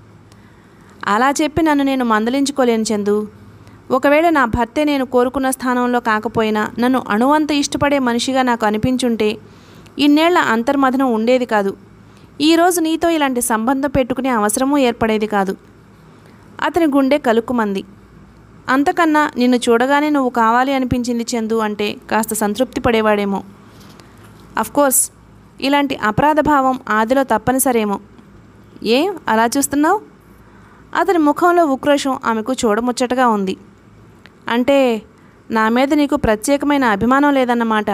అలా చెప్పి నన్ను నేను మందలించుకోలేను చందు ఒకవేళ నా భర్తే నేను కోరుకున్న స్థానంలో కాకపోయినా నన్ను అణువంత ఇష్టపడే మనిషిగా నాకు అనిపించుంటే ఇన్నేళ్ల అంతర్మథనం ఉండేది కాదు ఈరోజు నీతో ఇలాంటి సంబంధం పెట్టుకునే అవసరమూ ఏర్పడేది కాదు అతని గుండె కలుక్కుమంది అంతకన్నా నిన్ను చూడగానే నువ్వు కావాలి అనిపించింది చందు అంటే కాస్త సంతృప్తి పడేవాడేమో కోర్స్ ఇలాంటి అపరాధ భావం ఆదిలో తప్పనిసరేమో ఏం అలా చూస్తున్నావు అతని ముఖంలో ఉక్రోషం ఆమెకు చూడముచ్చటగా ఉంది అంటే నా మీద నీకు ప్రత్యేకమైన అభిమానం లేదన్నమాట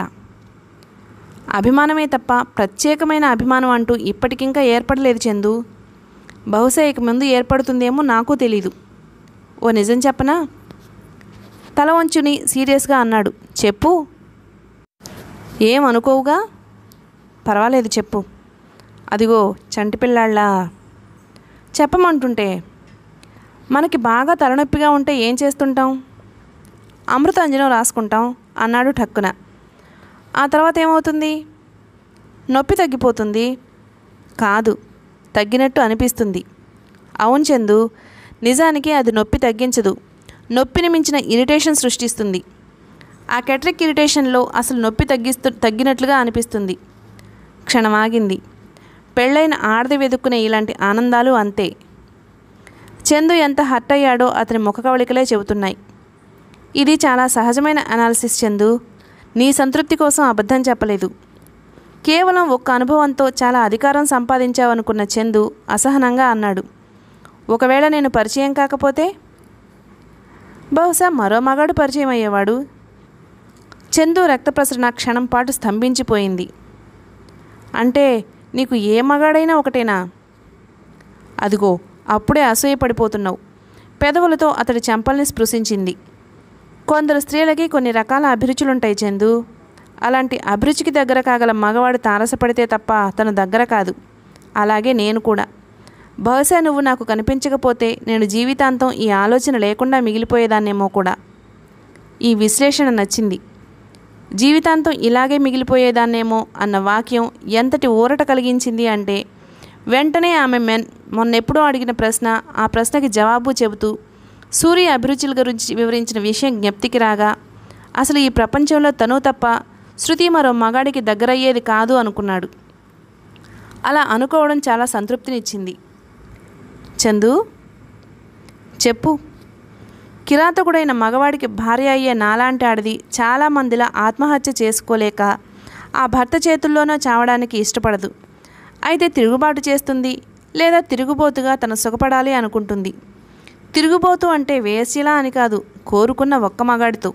అభిమానమే తప్ప ప్రత్యేకమైన అభిమానం అంటూ ఇప్పటికింకా ఏర్పడలేదు చందు బహుశా ఇక ముందు ఏర్పడుతుందేమో నాకు తెలీదు ఓ నిజం చెప్పనా తల వంచుని సీరియస్గా అన్నాడు చెప్పు ఏం అనుకోవుగా పర్వాలేదు చెప్పు అదిగో చంటి పిల్లాళ్ళ చెప్పమంటుంటే మనకి బాగా తలనొప్పిగా ఉంటే ఏం చేస్తుంటాం అమృతాంజనం రాసుకుంటాం అన్నాడు ఠక్కున ఆ తర్వాత ఏమవుతుంది నొప్పి తగ్గిపోతుంది కాదు తగ్గినట్టు అనిపిస్తుంది అవును చందు నిజానికి అది నొప్పి తగ్గించదు నొప్పిని మించిన ఇరిటేషన్ సృష్టిస్తుంది ఆ కెట్రిక్ ఇరిటేషన్లో అసలు నొప్పి తగ్గిస్తు తగ్గినట్లుగా అనిపిస్తుంది క్షణమాగింది పెళ్ళైన ఆడది వెతుక్కునే ఇలాంటి ఆనందాలు అంతే చందు ఎంత హర్ట్ అయ్యాడో అతని ముఖ కవళికలే చెబుతున్నాయి ఇది చాలా సహజమైన అనాలిసిస్ చందు నీ సంతృప్తి కోసం అబద్ధం చెప్పలేదు కేవలం ఒక్క అనుభవంతో చాలా అధికారం సంపాదించావనుకున్న చందు అసహనంగా అన్నాడు ఒకవేళ నేను పరిచయం కాకపోతే బహుశా మరో మగాడు పరిచయం అయ్యేవాడు చందు రక్త ప్రసరణ క్షణం పాటు స్తంభించిపోయింది అంటే నీకు ఏ మగాడైనా ఒకటేనా అదిగో అప్పుడే అసూయపడిపోతున్నావు పెదవులతో అతడి చెంపల్ని స్పృశించింది కొందరు స్త్రీలకి కొన్ని రకాల అభిరుచులుంటాయి చందు అలాంటి అభిరుచికి దగ్గర కాగల మగవాడు తారసపడితే తప్ప తను దగ్గర కాదు అలాగే నేను కూడా బహుశా నువ్వు నాకు కనిపించకపోతే నేను జీవితాంతం ఈ ఆలోచన లేకుండా మిగిలిపోయేదాన్నేమో కూడా ఈ విశ్లేషణ నచ్చింది జీవితాంతం ఇలాగే మిగిలిపోయేదాన్నేమో అన్న వాక్యం ఎంతటి ఊరట కలిగించింది అంటే వెంటనే ఆమె మెన్ మొన్నెప్పుడో అడిగిన ప్రశ్న ఆ ప్రశ్నకి జవాబు చెబుతూ సూర్య అభిరుచుల గురించి వివరించిన విషయం జ్ఞప్తికి రాగా అసలు ఈ ప్రపంచంలో తను తప్ప శృతి మరో మగాడికి దగ్గరయ్యేది కాదు అనుకున్నాడు అలా అనుకోవడం చాలా సంతృప్తినిచ్చింది చందు చెప్పు కిరాతకుడైన మగవాడికి భార్య అయ్యే నాలాంటి ఆడిది చాలామందిలా ఆత్మహత్య చేసుకోలేక ఆ భర్త చేతుల్లోనో చావడానికి ఇష్టపడదు అయితే తిరుగుబాటు చేస్తుంది లేదా తిరుగుబోతుగా తన సుఖపడాలి అనుకుంటుంది తిరుగుబోతు అంటే వేశ్యలా అని కాదు కోరుకున్న ఒక్క మగాడితో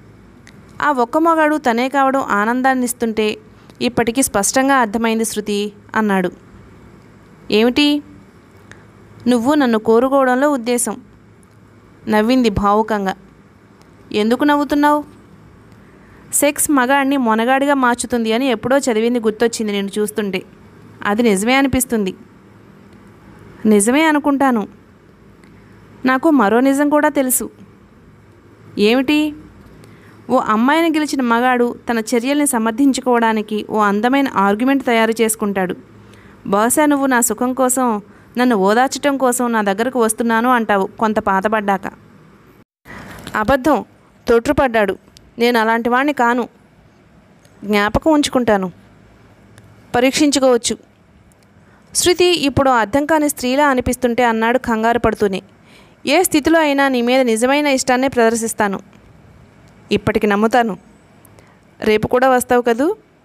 ఆ ఒక్క మగాడు తనే కావడం ఆనందాన్ని ఇస్తుంటే ఇప్పటికీ స్పష్టంగా అర్థమైంది శృతి అన్నాడు ఏమిటి నువ్వు నన్ను కోరుకోవడంలో ఉద్దేశం నవ్వింది భావుకంగా ఎందుకు నవ్వుతున్నావు సెక్స్ మగాడిని మొనగాడిగా మార్చుతుంది అని ఎప్పుడో చదివింది గుర్తొచ్చింది నేను చూస్తుంటే అది నిజమే అనిపిస్తుంది నిజమే అనుకుంటాను నాకు మరో నిజం కూడా తెలుసు ఏమిటి ఓ అమ్మాయిని గెలిచిన మగాడు తన చర్యల్ని సమర్థించుకోవడానికి ఓ అందమైన ఆర్గ్యుమెంట్ తయారు చేసుకుంటాడు బహుశా నువ్వు నా సుఖం కోసం నన్ను ఓదార్చటం కోసం నా దగ్గరకు వస్తున్నాను అంటావు కొంత పాతపడ్డాక అబద్ధం తొట్రుపడ్డాడు నేను అలాంటి వాణ్ణి కాను జ్ఞాపకం ఉంచుకుంటాను పరీక్షించుకోవచ్చు శృతి ఇప్పుడు అర్థం కాని స్త్రీలా అనిపిస్తుంటే అన్నాడు కంగారు పడుతూనే ఏ స్థితిలో అయినా నీ మీద నిజమైన ఇష్టాన్ని ప్రదర్శిస్తాను ఇప్పటికి నమ్ముతాను రేపు కూడా వస్తావు కదూ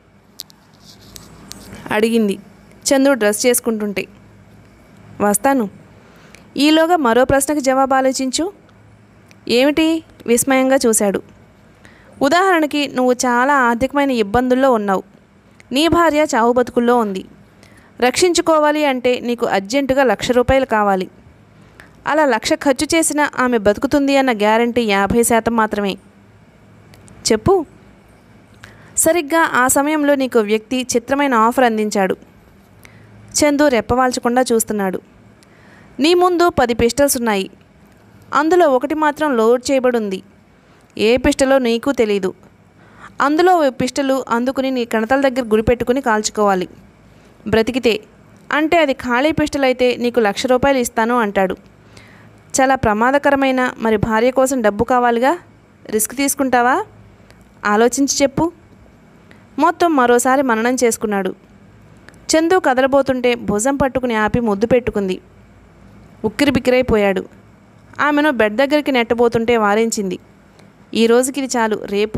అడిగింది చంద్రుడు డ్రెస్ చేసుకుంటుంటే వస్తాను ఈలోగా మరో ప్రశ్నకు జవాబు ఆలోచించు ఏమిటి విస్మయంగా చూశాడు ఉదాహరణకి నువ్వు చాలా ఆర్థికమైన ఇబ్బందుల్లో ఉన్నావు నీ భార్య చావు బతుకుల్లో ఉంది రక్షించుకోవాలి అంటే నీకు అర్జెంటుగా లక్ష రూపాయలు కావాలి అలా లక్ష ఖర్చు చేసినా ఆమె బతుకుతుంది అన్న గ్యారంటీ యాభై శాతం మాత్రమే చెప్పు సరిగ్గా ఆ సమయంలో నీకు వ్యక్తి చిత్రమైన ఆఫర్ అందించాడు చందు రెప్పవాల్చకుండా చూస్తున్నాడు నీ ముందు పది పిస్టల్స్ ఉన్నాయి అందులో ఒకటి మాత్రం లోడ్ చేయబడి ఉంది ఏ పిస్టలో నీకు తెలీదు అందులో ఓ పిస్టలు అందుకుని నీ కణతల దగ్గర గురిపెట్టుకుని కాల్చుకోవాలి బ్రతికితే అంటే అది ఖాళీ పిస్టల్ అయితే నీకు లక్ష రూపాయలు ఇస్తాను అంటాడు చాలా ప్రమాదకరమైన మరి భార్య కోసం డబ్బు కావాలిగా రిస్క్ తీసుకుంటావా ఆలోచించి చెప్పు మొత్తం మరోసారి మననం చేసుకున్నాడు చందు కదలబోతుంటే భుజం పట్టుకుని ఆపి ముద్దు పెట్టుకుంది ఉక్కిరి బిక్కిరైపోయాడు ఆమెను బెడ్ దగ్గరికి నెట్టబోతుంటే వారించింది ఈ రోజుకి ఇది చాలు రేపు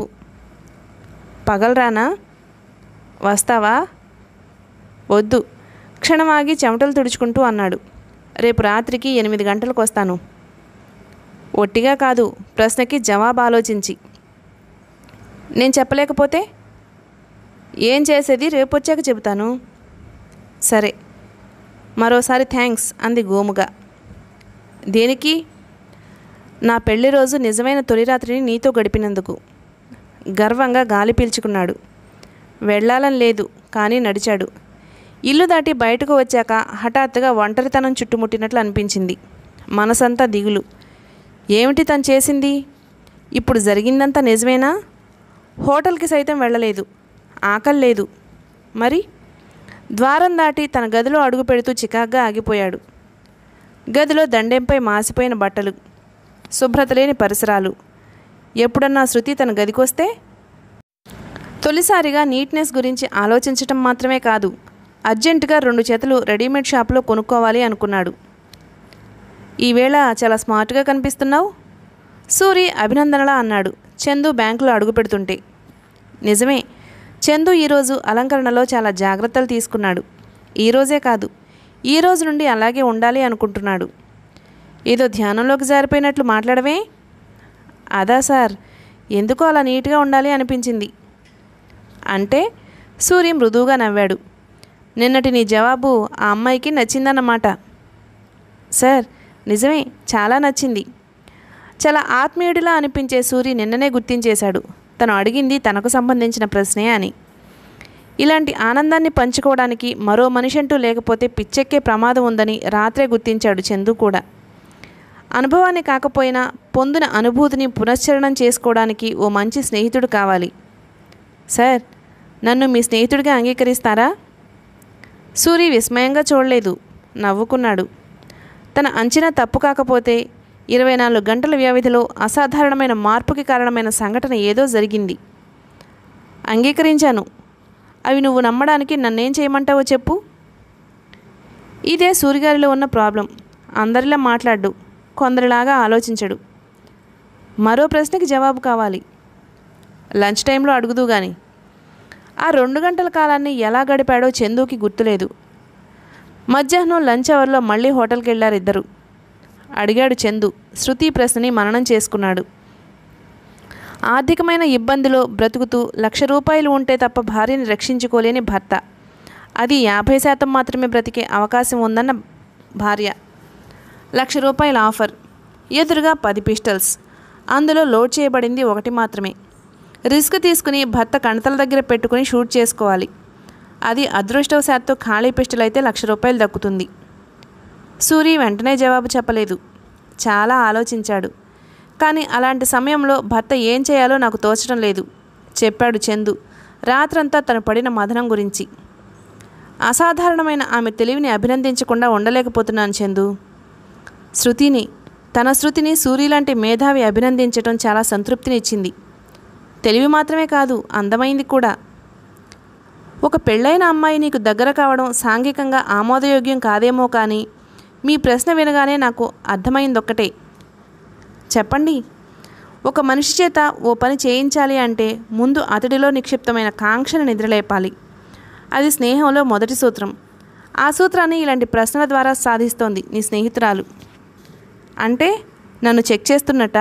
పగలరానా వస్తావా వద్దు క్షణమాగి చెమటలు తుడుచుకుంటూ అన్నాడు రేపు రాత్రికి ఎనిమిది గంటలకు వస్తాను ఒట్టిగా కాదు ప్రశ్నకి జవాబు ఆలోచించి నేను చెప్పలేకపోతే ఏం చేసేది రేపు వచ్చాక చెబుతాను సరే మరోసారి థ్యాంక్స్ అంది గోముగా దేనికి నా పెళ్లి రోజు నిజమైన తొలి రాత్రిని నీతో గడిపినందుకు గర్వంగా గాలి పీల్చుకున్నాడు వెళ్ళాలని లేదు కానీ నడిచాడు ఇల్లు దాటి బయటకు వచ్చాక హఠాత్తుగా ఒంటరితనం చుట్టుముట్టినట్లు అనిపించింది మనసంతా దిగులు ఏమిటి తను చేసింది ఇప్పుడు జరిగిందంతా నిజమేనా హోటల్కి సైతం వెళ్ళలేదు ఆకలి లేదు మరి ద్వారం దాటి తన గదిలో అడుగు పెడుతూ చికాగ్గా ఆగిపోయాడు గదిలో దండెంపై మాసిపోయిన బట్టలు శుభ్రత లేని పరిసరాలు ఎప్పుడన్నా శృతి తన గదికొస్తే తొలిసారిగా నీట్నెస్ గురించి ఆలోచించటం మాత్రమే కాదు అర్జెంటుగా రెండు చేతులు రెడీమేడ్ షాప్లో కొనుక్కోవాలి అనుకున్నాడు ఈవేళ చాలా స్మార్ట్గా కనిపిస్తున్నావు సూరి అభినందనలా అన్నాడు చందు బ్యాంకులో అడుగు పెడుతుంటే నిజమే చందు ఈరోజు అలంకరణలో చాలా జాగ్రత్తలు తీసుకున్నాడు ఈరోజే కాదు ఈ రోజు నుండి అలాగే ఉండాలి అనుకుంటున్నాడు ఏదో ధ్యానంలోకి జారిపోయినట్లు మాట్లాడవే అదా సార్ ఎందుకో అలా నీట్గా ఉండాలి అనిపించింది అంటే సూర్య మృదువుగా నవ్వాడు నిన్నటి నీ జవాబు ఆ అమ్మాయికి నచ్చిందన్నమాట సార్ నిజమే చాలా నచ్చింది చాలా ఆత్మీయుడిలా అనిపించే సూరి నిన్ననే గుర్తించేశాడు తను అడిగింది తనకు సంబంధించిన ప్రశ్నే అని ఇలాంటి ఆనందాన్ని పంచుకోవడానికి మరో మనిషి అంటూ లేకపోతే పిచ్చెక్కే ప్రమాదం ఉందని రాత్రే గుర్తించాడు చందు కూడా అనుభవాన్ని కాకపోయినా పొందిన అనుభూతిని పునశ్చరణం చేసుకోవడానికి ఓ మంచి స్నేహితుడు కావాలి సార్ నన్ను మీ స్నేహితుడిగా అంగీకరిస్తారా సూరి విస్మయంగా చూడలేదు నవ్వుకున్నాడు తన అంచనా తప్పు కాకపోతే ఇరవై నాలుగు గంటల వ్యవధిలో అసాధారణమైన మార్పుకి కారణమైన సంఘటన ఏదో జరిగింది అంగీకరించాను అవి నువ్వు నమ్మడానికి నన్నేం చేయమంటావో చెప్పు ఇదే సూరిగారిలో ఉన్న ప్రాబ్లం అందరిలా మాట్లాడు కొందరిలాగా ఆలోచించడు మరో ప్రశ్నకి జవాబు కావాలి లంచ్ టైంలో అడుగుదు గాని ఆ రెండు గంటల కాలాన్ని ఎలా గడిపాడో చందుకి గుర్తులేదు మధ్యాహ్నం లంచ్ అవర్లో మళ్ళీ హోటల్కి వెళ్ళారు ఇద్దరు అడిగాడు చందు శృతి ప్రశ్నని మననం చేసుకున్నాడు ఆర్థికమైన ఇబ్బందిలో బ్రతుకుతూ లక్ష రూపాయలు ఉంటే తప్ప భార్యని రక్షించుకోలేని భర్త అది యాభై శాతం మాత్రమే బ్రతికే అవకాశం ఉందన్న భార్య లక్ష రూపాయల ఆఫర్ ఎదురుగా పది పిస్టల్స్ అందులో లోడ్ చేయబడింది ఒకటి మాత్రమే రిస్క్ తీసుకుని భర్త కణతల దగ్గర పెట్టుకుని షూట్ చేసుకోవాలి అది అదృష్టవశాత్తు ఖాళీ పిస్టల్ అయితే లక్ష రూపాయలు దక్కుతుంది సూరి వెంటనే జవాబు చెప్పలేదు చాలా ఆలోచించాడు కానీ అలాంటి సమయంలో భర్త ఏం చేయాలో నాకు తోచడం లేదు చెప్పాడు చందు రాత్రంతా తను పడిన మదనం గురించి అసాధారణమైన ఆమె తెలివిని అభినందించకుండా ఉండలేకపోతున్నాను చందు శృతిని తన శృతిని సూరి లాంటి మేధావి అభినందించటం చాలా సంతృప్తినిచ్చింది తెలివి మాత్రమే కాదు అందమైంది కూడా ఒక పెళ్ళైన అమ్మాయి నీకు దగ్గర కావడం సాంఘికంగా ఆమోదయోగ్యం కాదేమో కానీ మీ ప్రశ్న వినగానే నాకు అర్థమైందొక్కటే చెప్పండి ఒక మనిషి చేత ఓ పని చేయించాలి అంటే ముందు అతడిలో నిక్షిప్తమైన కాంక్షను నిద్రలేపాలి అది స్నేహంలో మొదటి సూత్రం ఆ సూత్రాన్ని ఇలాంటి ప్రశ్నల ద్వారా సాధిస్తోంది నీ స్నేహితురాలు అంటే నన్ను చెక్ చేస్తున్నట్టా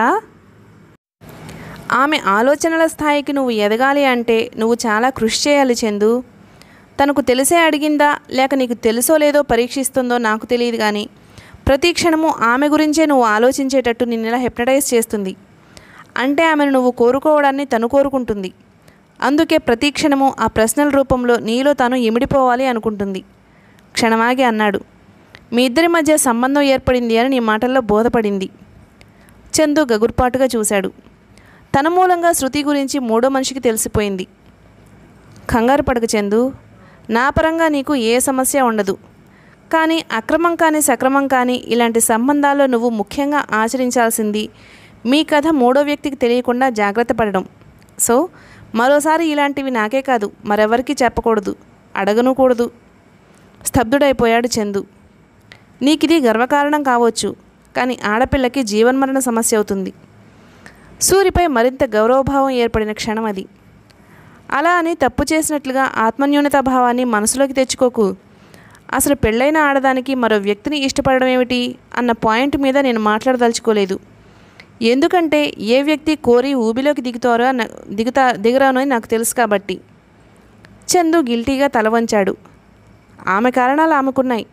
ఆమె ఆలోచనల స్థాయికి నువ్వు ఎదగాలి అంటే నువ్వు చాలా కృషి చేయాలి చందు తనకు తెలిసే అడిగిందా లేక నీకు తెలుసో లేదో పరీక్షిస్తుందో నాకు తెలియదు కానీ ప్రతి క్షణము ఆమె గురించే నువ్వు ఆలోచించేటట్టు నిన్నెలా హెప్నటైజ్ చేస్తుంది అంటే ఆమెను నువ్వు కోరుకోవడాన్ని తను కోరుకుంటుంది అందుకే ప్రతి క్షణము ఆ ప్రశ్నల రూపంలో నీలో తాను ఇమిడిపోవాలి అనుకుంటుంది క్షణమాగి అన్నాడు మీ ఇద్దరి మధ్య సంబంధం ఏర్పడింది అని నీ మాటల్లో బోధపడింది చందు గగుర్పాటుగా చూశాడు తన మూలంగా శృతి గురించి మూడో మనిషికి తెలిసిపోయింది కంగారు పడక చందు నా పరంగా నీకు ఏ సమస్య ఉండదు కానీ అక్రమం కానీ సక్రమం కానీ ఇలాంటి సంబంధాల్లో నువ్వు ముఖ్యంగా ఆచరించాల్సింది మీ కథ మూడో వ్యక్తికి తెలియకుండా జాగ్రత్త పడడం సో మరోసారి ఇలాంటివి నాకే కాదు మరెవరికి చెప్పకూడదు అడగను కూడదు స్తబ్దుడైపోయాడు చందు నీకిది గర్వకారణం కావచ్చు కానీ ఆడపిల్లకి జీవన్మరణ సమస్య అవుతుంది సూరిపై మరింత గౌరవభావం ఏర్పడిన క్షణం అది అలా అని తప్పు చేసినట్లుగా ఆత్మన్యూనతా భావాన్ని మనసులోకి తెచ్చుకోకు అసలు పెళ్ళైన ఆడదానికి మరో వ్యక్తిని ఇష్టపడడం ఏమిటి అన్న పాయింట్ మీద నేను మాట్లాడదలుచుకోలేదు ఎందుకంటే ఏ వ్యక్తి కోరి ఊబిలోకి దిగుతారో నా- దిగుతా దిగరానో అని నాకు తెలుసు కాబట్టి చందు గిల్టీగా తల వంచాడు ఆమె కారణాలు ఆమెకున్నాయి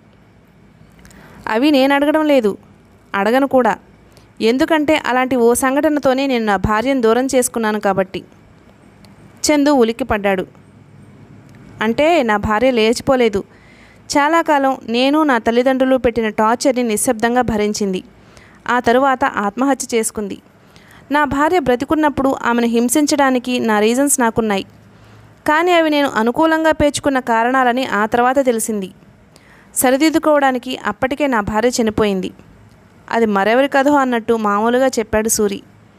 అవి నేను అడగడం లేదు అడగను కూడా ఎందుకంటే అలాంటి ఓ సంఘటనతోనే నేను నా భార్యను దూరం చేసుకున్నాను కాబట్టి చందు ఉలిక్కిపడ్డాడు అంటే నా భార్య లేచిపోలేదు చాలా కాలం నేను నా తల్లిదండ్రులు పెట్టిన టార్చర్ని నిశ్శబ్దంగా భరించింది ఆ తరువాత ఆత్మహత్య చేసుకుంది నా భార్య బ్రతికున్నప్పుడు ఆమెను హింసించడానికి నా రీజన్స్ నాకున్నాయి కానీ అవి నేను అనుకూలంగా పేర్చుకున్న కారణాలని ఆ తర్వాత తెలిసింది సరిదిద్దుకోవడానికి అప్పటికే నా భార్య చనిపోయింది అది మరెవరి కథో అన్నట్టు మామూలుగా చెప్పాడు సూరి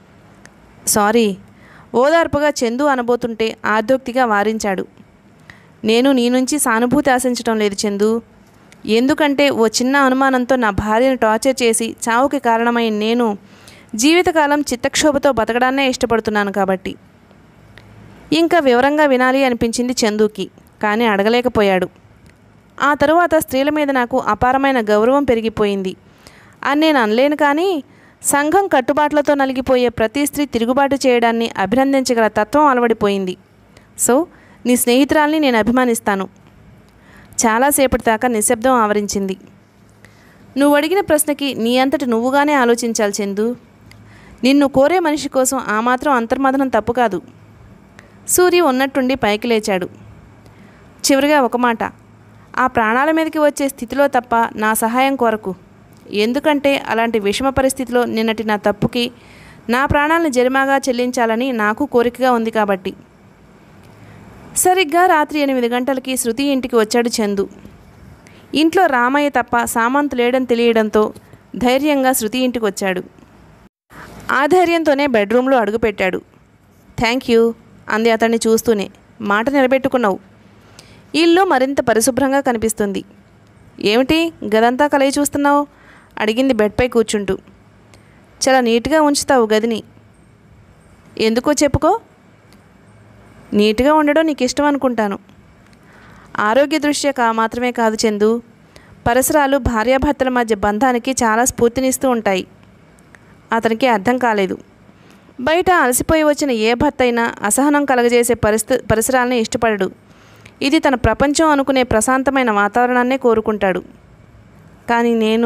సారీ ఓదార్పుగా చందు అనబోతుంటే ఆర్దోక్తిగా వారించాడు నేను నీ నుంచి సానుభూతి ఆశించడం లేదు చందు ఎందుకంటే ఓ చిన్న అనుమానంతో నా భార్యను టార్చర్ చేసి చావుకి కారణమైన నేను జీవితకాలం చిత్తక్షోభతో బతకడాన్నే ఇష్టపడుతున్నాను కాబట్టి ఇంకా వివరంగా వినాలి అనిపించింది చందుకి కానీ అడగలేకపోయాడు ఆ తరువాత స్త్రీల మీద నాకు అపారమైన గౌరవం పెరిగిపోయింది అని నేను అనలేను కానీ సంఘం కట్టుబాట్లతో నలిగిపోయే ప్రతి స్త్రీ తిరుగుబాటు చేయడాన్ని అభినందించగల తత్వం అలవడిపోయింది సో నీ స్నేహితురాల్ని నేను అభిమానిస్తాను చాలాసేపటి దాకా నిశ్శబ్దం ఆవరించింది నువ్వు అడిగిన ప్రశ్నకి నీ అంతటి నువ్వుగానే ఆలోచించాలి చందు నిన్ను కోరే మనిషి కోసం ఆ మాత్రం అంతర్మదనం తప్పు కాదు సూర్య ఉన్నట్టుండి పైకి లేచాడు చివరిగా ఒక మాట ఆ ప్రాణాల మీదకి వచ్చే స్థితిలో తప్ప నా సహాయం కోరకు ఎందుకంటే అలాంటి విషమ పరిస్థితిలో నిన్నటి నా తప్పుకి నా ప్రాణాలను జరిమాగా చెల్లించాలని నాకు కోరికగా ఉంది కాబట్టి సరిగ్గా రాత్రి ఎనిమిది గంటలకి శృతి ఇంటికి వచ్చాడు చందు ఇంట్లో రామయ్య తప్ప సామంతు లేడని తెలియడంతో ధైర్యంగా శృతి ఇంటికి వచ్చాడు ఆ ధైర్యంతోనే బెడ్రూమ్లో అడుగుపెట్టాడు థ్యాంక్ యూ అంది అతన్ని చూస్తూనే మాట నిలబెట్టుకున్నావు ఇల్లు మరింత పరిశుభ్రంగా కనిపిస్తుంది ఏమిటి గదంతా కలయి చూస్తున్నావు అడిగింది బెడ్పై కూర్చుంటూ చాలా నీట్గా ఉంచుతావు గదిని ఎందుకో చెప్పుకో నీట్గా ఉండడం నీకు ఇష్టం అనుకుంటాను ఆరోగ్య దృష్ట్యా కా మాత్రమే కాదు చందు పరిసరాలు భార్యాభర్తల మధ్య బంధానికి చాలా స్ఫూర్తినిస్తూ ఉంటాయి అతనికి అర్థం కాలేదు బయట అలసిపోయి వచ్చిన ఏ భర్త అయినా అసహనం కలగజేసే పరిస్థి పరిసరాలని ఇష్టపడడు ఇది తన ప్రపంచం అనుకునే ప్రశాంతమైన వాతావరణాన్నే కోరుకుంటాడు కానీ నేను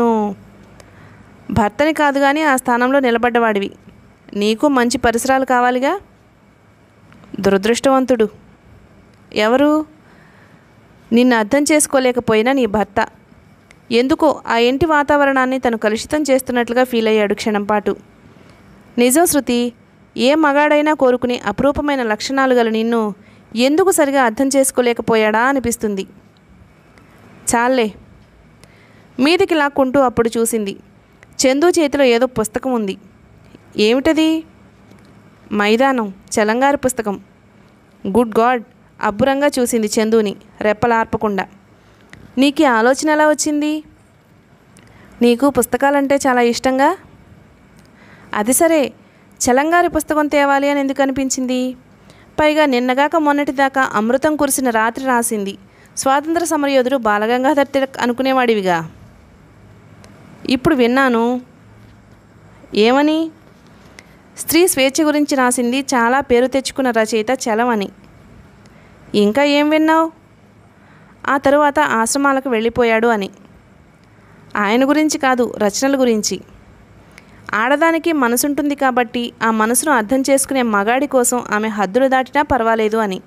భర్తని కాదు కానీ ఆ స్థానంలో నిలబడ్డవాడివి నీకు మంచి పరిసరాలు కావాలిగా దురదృష్టవంతుడు ఎవరు నిన్ను అర్థం చేసుకోలేకపోయినా నీ భర్త ఎందుకో ఆ ఇంటి వాతావరణాన్ని తను కలుషితం చేస్తున్నట్లుగా ఫీల్ అయ్యాడు క్షణంపాటు నిజం శృతి ఏ మగాడైనా కోరుకునే అపురూపమైన లక్షణాలు గల నిన్ను ఎందుకు సరిగా అర్థం చేసుకోలేకపోయాడా అనిపిస్తుంది చాలే మీదికి లాక్కుంటూ అప్పుడు చూసింది చందు చేతిలో ఏదో పుస్తకం ఉంది ఏమిటది మైదానం చలంగారి పుస్తకం గుడ్ గాడ్ అబ్బురంగా చూసింది చందుని రెప్పలార్పకుండా నీకు ఈ ఆలోచన ఎలా వచ్చింది నీకు పుస్తకాలంటే చాలా ఇష్టంగా అది సరే చలంగారి పుస్తకం తేవాలి అని ఎందుకు అనిపించింది పైగా నిన్నగాక మొన్నటిదాకా అమృతం కురిసిన రాత్రి రాసింది స్వాతంత్ర సమరయోధుడు బాలగంగాధర్ తిలక్ అనుకునేవాడివిగా ఇప్పుడు విన్నాను ఏమని స్త్రీ స్వేచ్ఛ గురించి రాసింది చాలా పేరు తెచ్చుకున్న రచయిత చలమని ఇంకా ఏం విన్నావు ఆ తరువాత ఆశ్రమాలకు వెళ్ళిపోయాడు అని ఆయన గురించి కాదు రచనల గురించి ఆడదానికి మనసుంటుంది కాబట్టి ఆ మనసును అర్థం చేసుకునే మగాడి కోసం ఆమె హద్దులు దాటినా పర్వాలేదు అని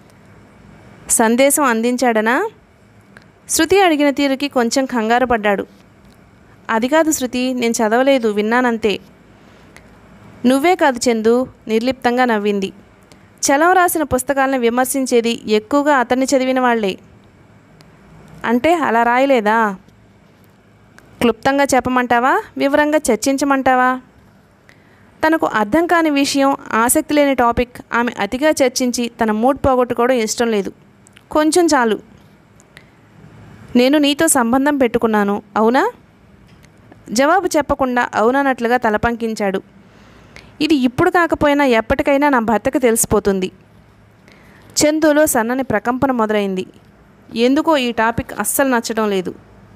సందేశం అందించాడనా శృతి అడిగిన తీరుకి కొంచెం కంగారు పడ్డాడు అది కాదు శృతి నేను చదవలేదు విన్నానంతే నువ్వే కాదు చందు నిర్లిప్తంగా నవ్వింది చలం రాసిన పుస్తకాలను విమర్శించేది ఎక్కువగా అతన్ని చదివిన వాళ్లే అంటే అలా రాయలేదా క్లుప్తంగా చెప్పమంటావా వివరంగా చర్చించమంటావా తనకు అర్థం కాని విషయం ఆసక్తి లేని టాపిక్ ఆమె అతిగా చర్చించి తన మూడ్ పోగొట్టుకోవడం ఇష్టం లేదు కొంచెం చాలు నేను నీతో సంబంధం పెట్టుకున్నాను అవునా జవాబు చెప్పకుండా అవునన్నట్లుగా తలపంకించాడు ఇది ఇప్పుడు కాకపోయినా ఎప్పటికైనా నా భర్తకు తెలిసిపోతుంది చందులో సన్నని ప్రకంపన మొదలైంది ఎందుకో ఈ టాపిక్ అస్సలు నచ్చడం లేదు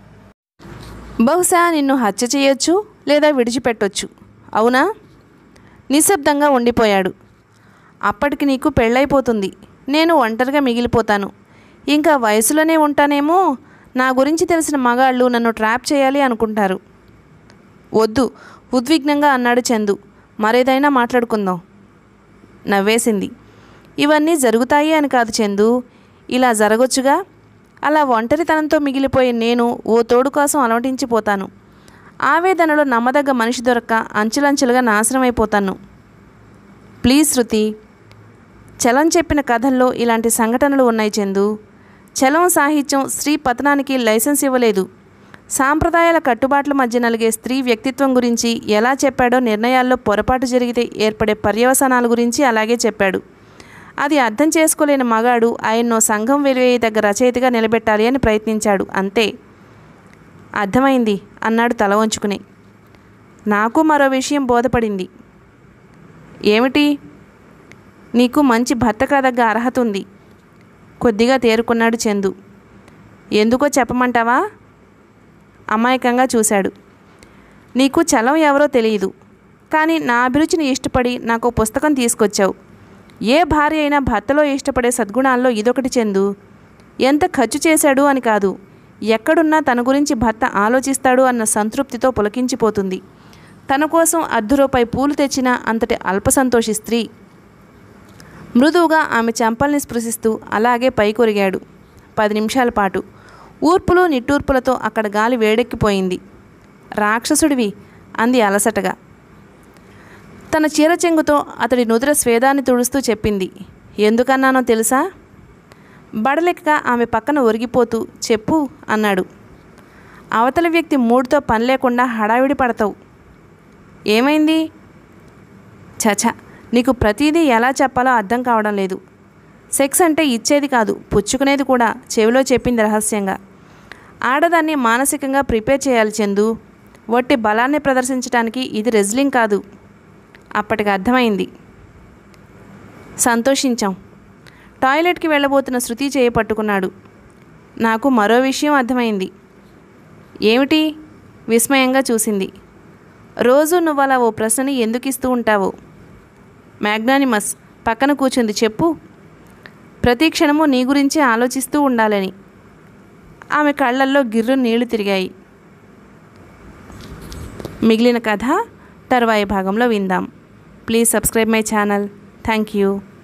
బహుశా నిన్ను హత్య చేయొచ్చు లేదా విడిచిపెట్టొచ్చు అవునా నిశ్శబ్దంగా ఉండిపోయాడు అప్పటికి నీకు పెళ్ళైపోతుంది నేను ఒంటరిగా మిగిలిపోతాను ఇంకా వయసులోనే ఉంటానేమో నా గురించి తెలిసిన మగాళ్ళు నన్ను ట్రాప్ చేయాలి అనుకుంటారు వద్దు ఉద్విగ్నంగా అన్నాడు చందు మరేదైనా మాట్లాడుకుందాం నవ్వేసింది ఇవన్నీ జరుగుతాయి అని కాదు చందు ఇలా జరగొచ్చుగా అలా ఒంటరితనంతో మిగిలిపోయే నేను ఓ తోడు కోసం అలవటించిపోతాను ఆవేదనలో నమ్మదగ్గ మనిషి దొరక్క అంచులంచులుగా నాశనమైపోతాను ప్లీజ్ శృతి చలం చెప్పిన కథల్లో ఇలాంటి సంఘటనలు ఉన్నాయి చందు చలం సాహిత్యం స్త్రీ పతనానికి లైసెన్స్ ఇవ్వలేదు సాంప్రదాయాల కట్టుబాట్ల మధ్య నలిగే స్త్రీ వ్యక్తిత్వం గురించి ఎలా చెప్పాడో నిర్ణయాల్లో పొరపాటు జరిగితే ఏర్పడే పర్యవసానాల గురించి అలాగే చెప్పాడు అది అర్థం చేసుకోలేని మగాడు ఆయన్నో సంఘం వెలివేయదగ్గ రచయితగా నిలబెట్టాలి అని ప్రయత్నించాడు అంతే అర్థమైంది అన్నాడు తల వంచుకుని నాకు మరో విషయం బోధపడింది ఏమిటి నీకు మంచి భర్త కాదగ్గ అర్హత ఉంది కొద్దిగా తేరుకున్నాడు చందు ఎందుకో చెప్పమంటావా అమాయకంగా చూశాడు నీకు చలం ఎవరో తెలియదు కానీ నా అభిరుచిని ఇష్టపడి నాకు పుస్తకం తీసుకొచ్చావు ఏ భార్య అయినా భర్తలో ఇష్టపడే సద్గుణాల్లో ఇదొకటి చెందు ఎంత ఖర్చు చేశాడు అని కాదు ఎక్కడున్నా తన గురించి భర్త ఆలోచిస్తాడు అన్న సంతృప్తితో పులకించిపోతుంది తన కోసం అర్ధ రూపాయి పూలు తెచ్చిన అంతటి అల్పసంతోషి స్త్రీ మృదువుగా ఆమె చెంపల్ని స్పృశిస్తూ అలాగే పైకొరిగాడు పది నిమిషాల పాటు ఊర్పులు నిట్టూర్పులతో అక్కడ గాలి వేడెక్కిపోయింది రాక్షసుడివి అంది అలసటగా తన చీర చెంగుతో అతడి నుదుర స్వేదాన్ని తుడుస్తూ చెప్పింది ఎందుకన్నానో తెలుసా బడలెక్క ఆమె పక్కన ఒరిగిపోతూ చెప్పు అన్నాడు అవతల వ్యక్తి మూడుతో పని లేకుండా హడావిడి పడతావు ఏమైంది చచ నీకు ప్రతిదీ ఎలా చెప్పాలో అర్థం కావడం లేదు సెక్స్ అంటే ఇచ్చేది కాదు పుచ్చుకునేది కూడా చెవిలో చెప్పింది రహస్యంగా ఆడదాన్ని మానసికంగా ప్రిపేర్ చేయాలి చందు వట్టి బలాన్ని ప్రదర్శించడానికి ఇది రెజ్లింగ్ కాదు అప్పటికి అర్థమైంది సంతోషించాం టాయిలెట్కి వెళ్ళబోతున్న శృతి చేయి పట్టుకున్నాడు నాకు మరో విషయం అర్థమైంది ఏమిటి విస్మయంగా చూసింది రోజు నువ్వు అలా ఓ ప్రశ్నని ఎందుకు ఇస్తూ ఉంటావో మ్యాగ్నానిమస్ పక్కన కూర్చుంది చెప్పు ప్రతి క్షణము నీ గురించి ఆలోచిస్తూ ఉండాలని ఆమె కళ్ళల్లో గిర్రు నీళ్లు తిరిగాయి మిగిలిన కథ తరువాయి భాగంలో విందాం please subscribe my channel thank you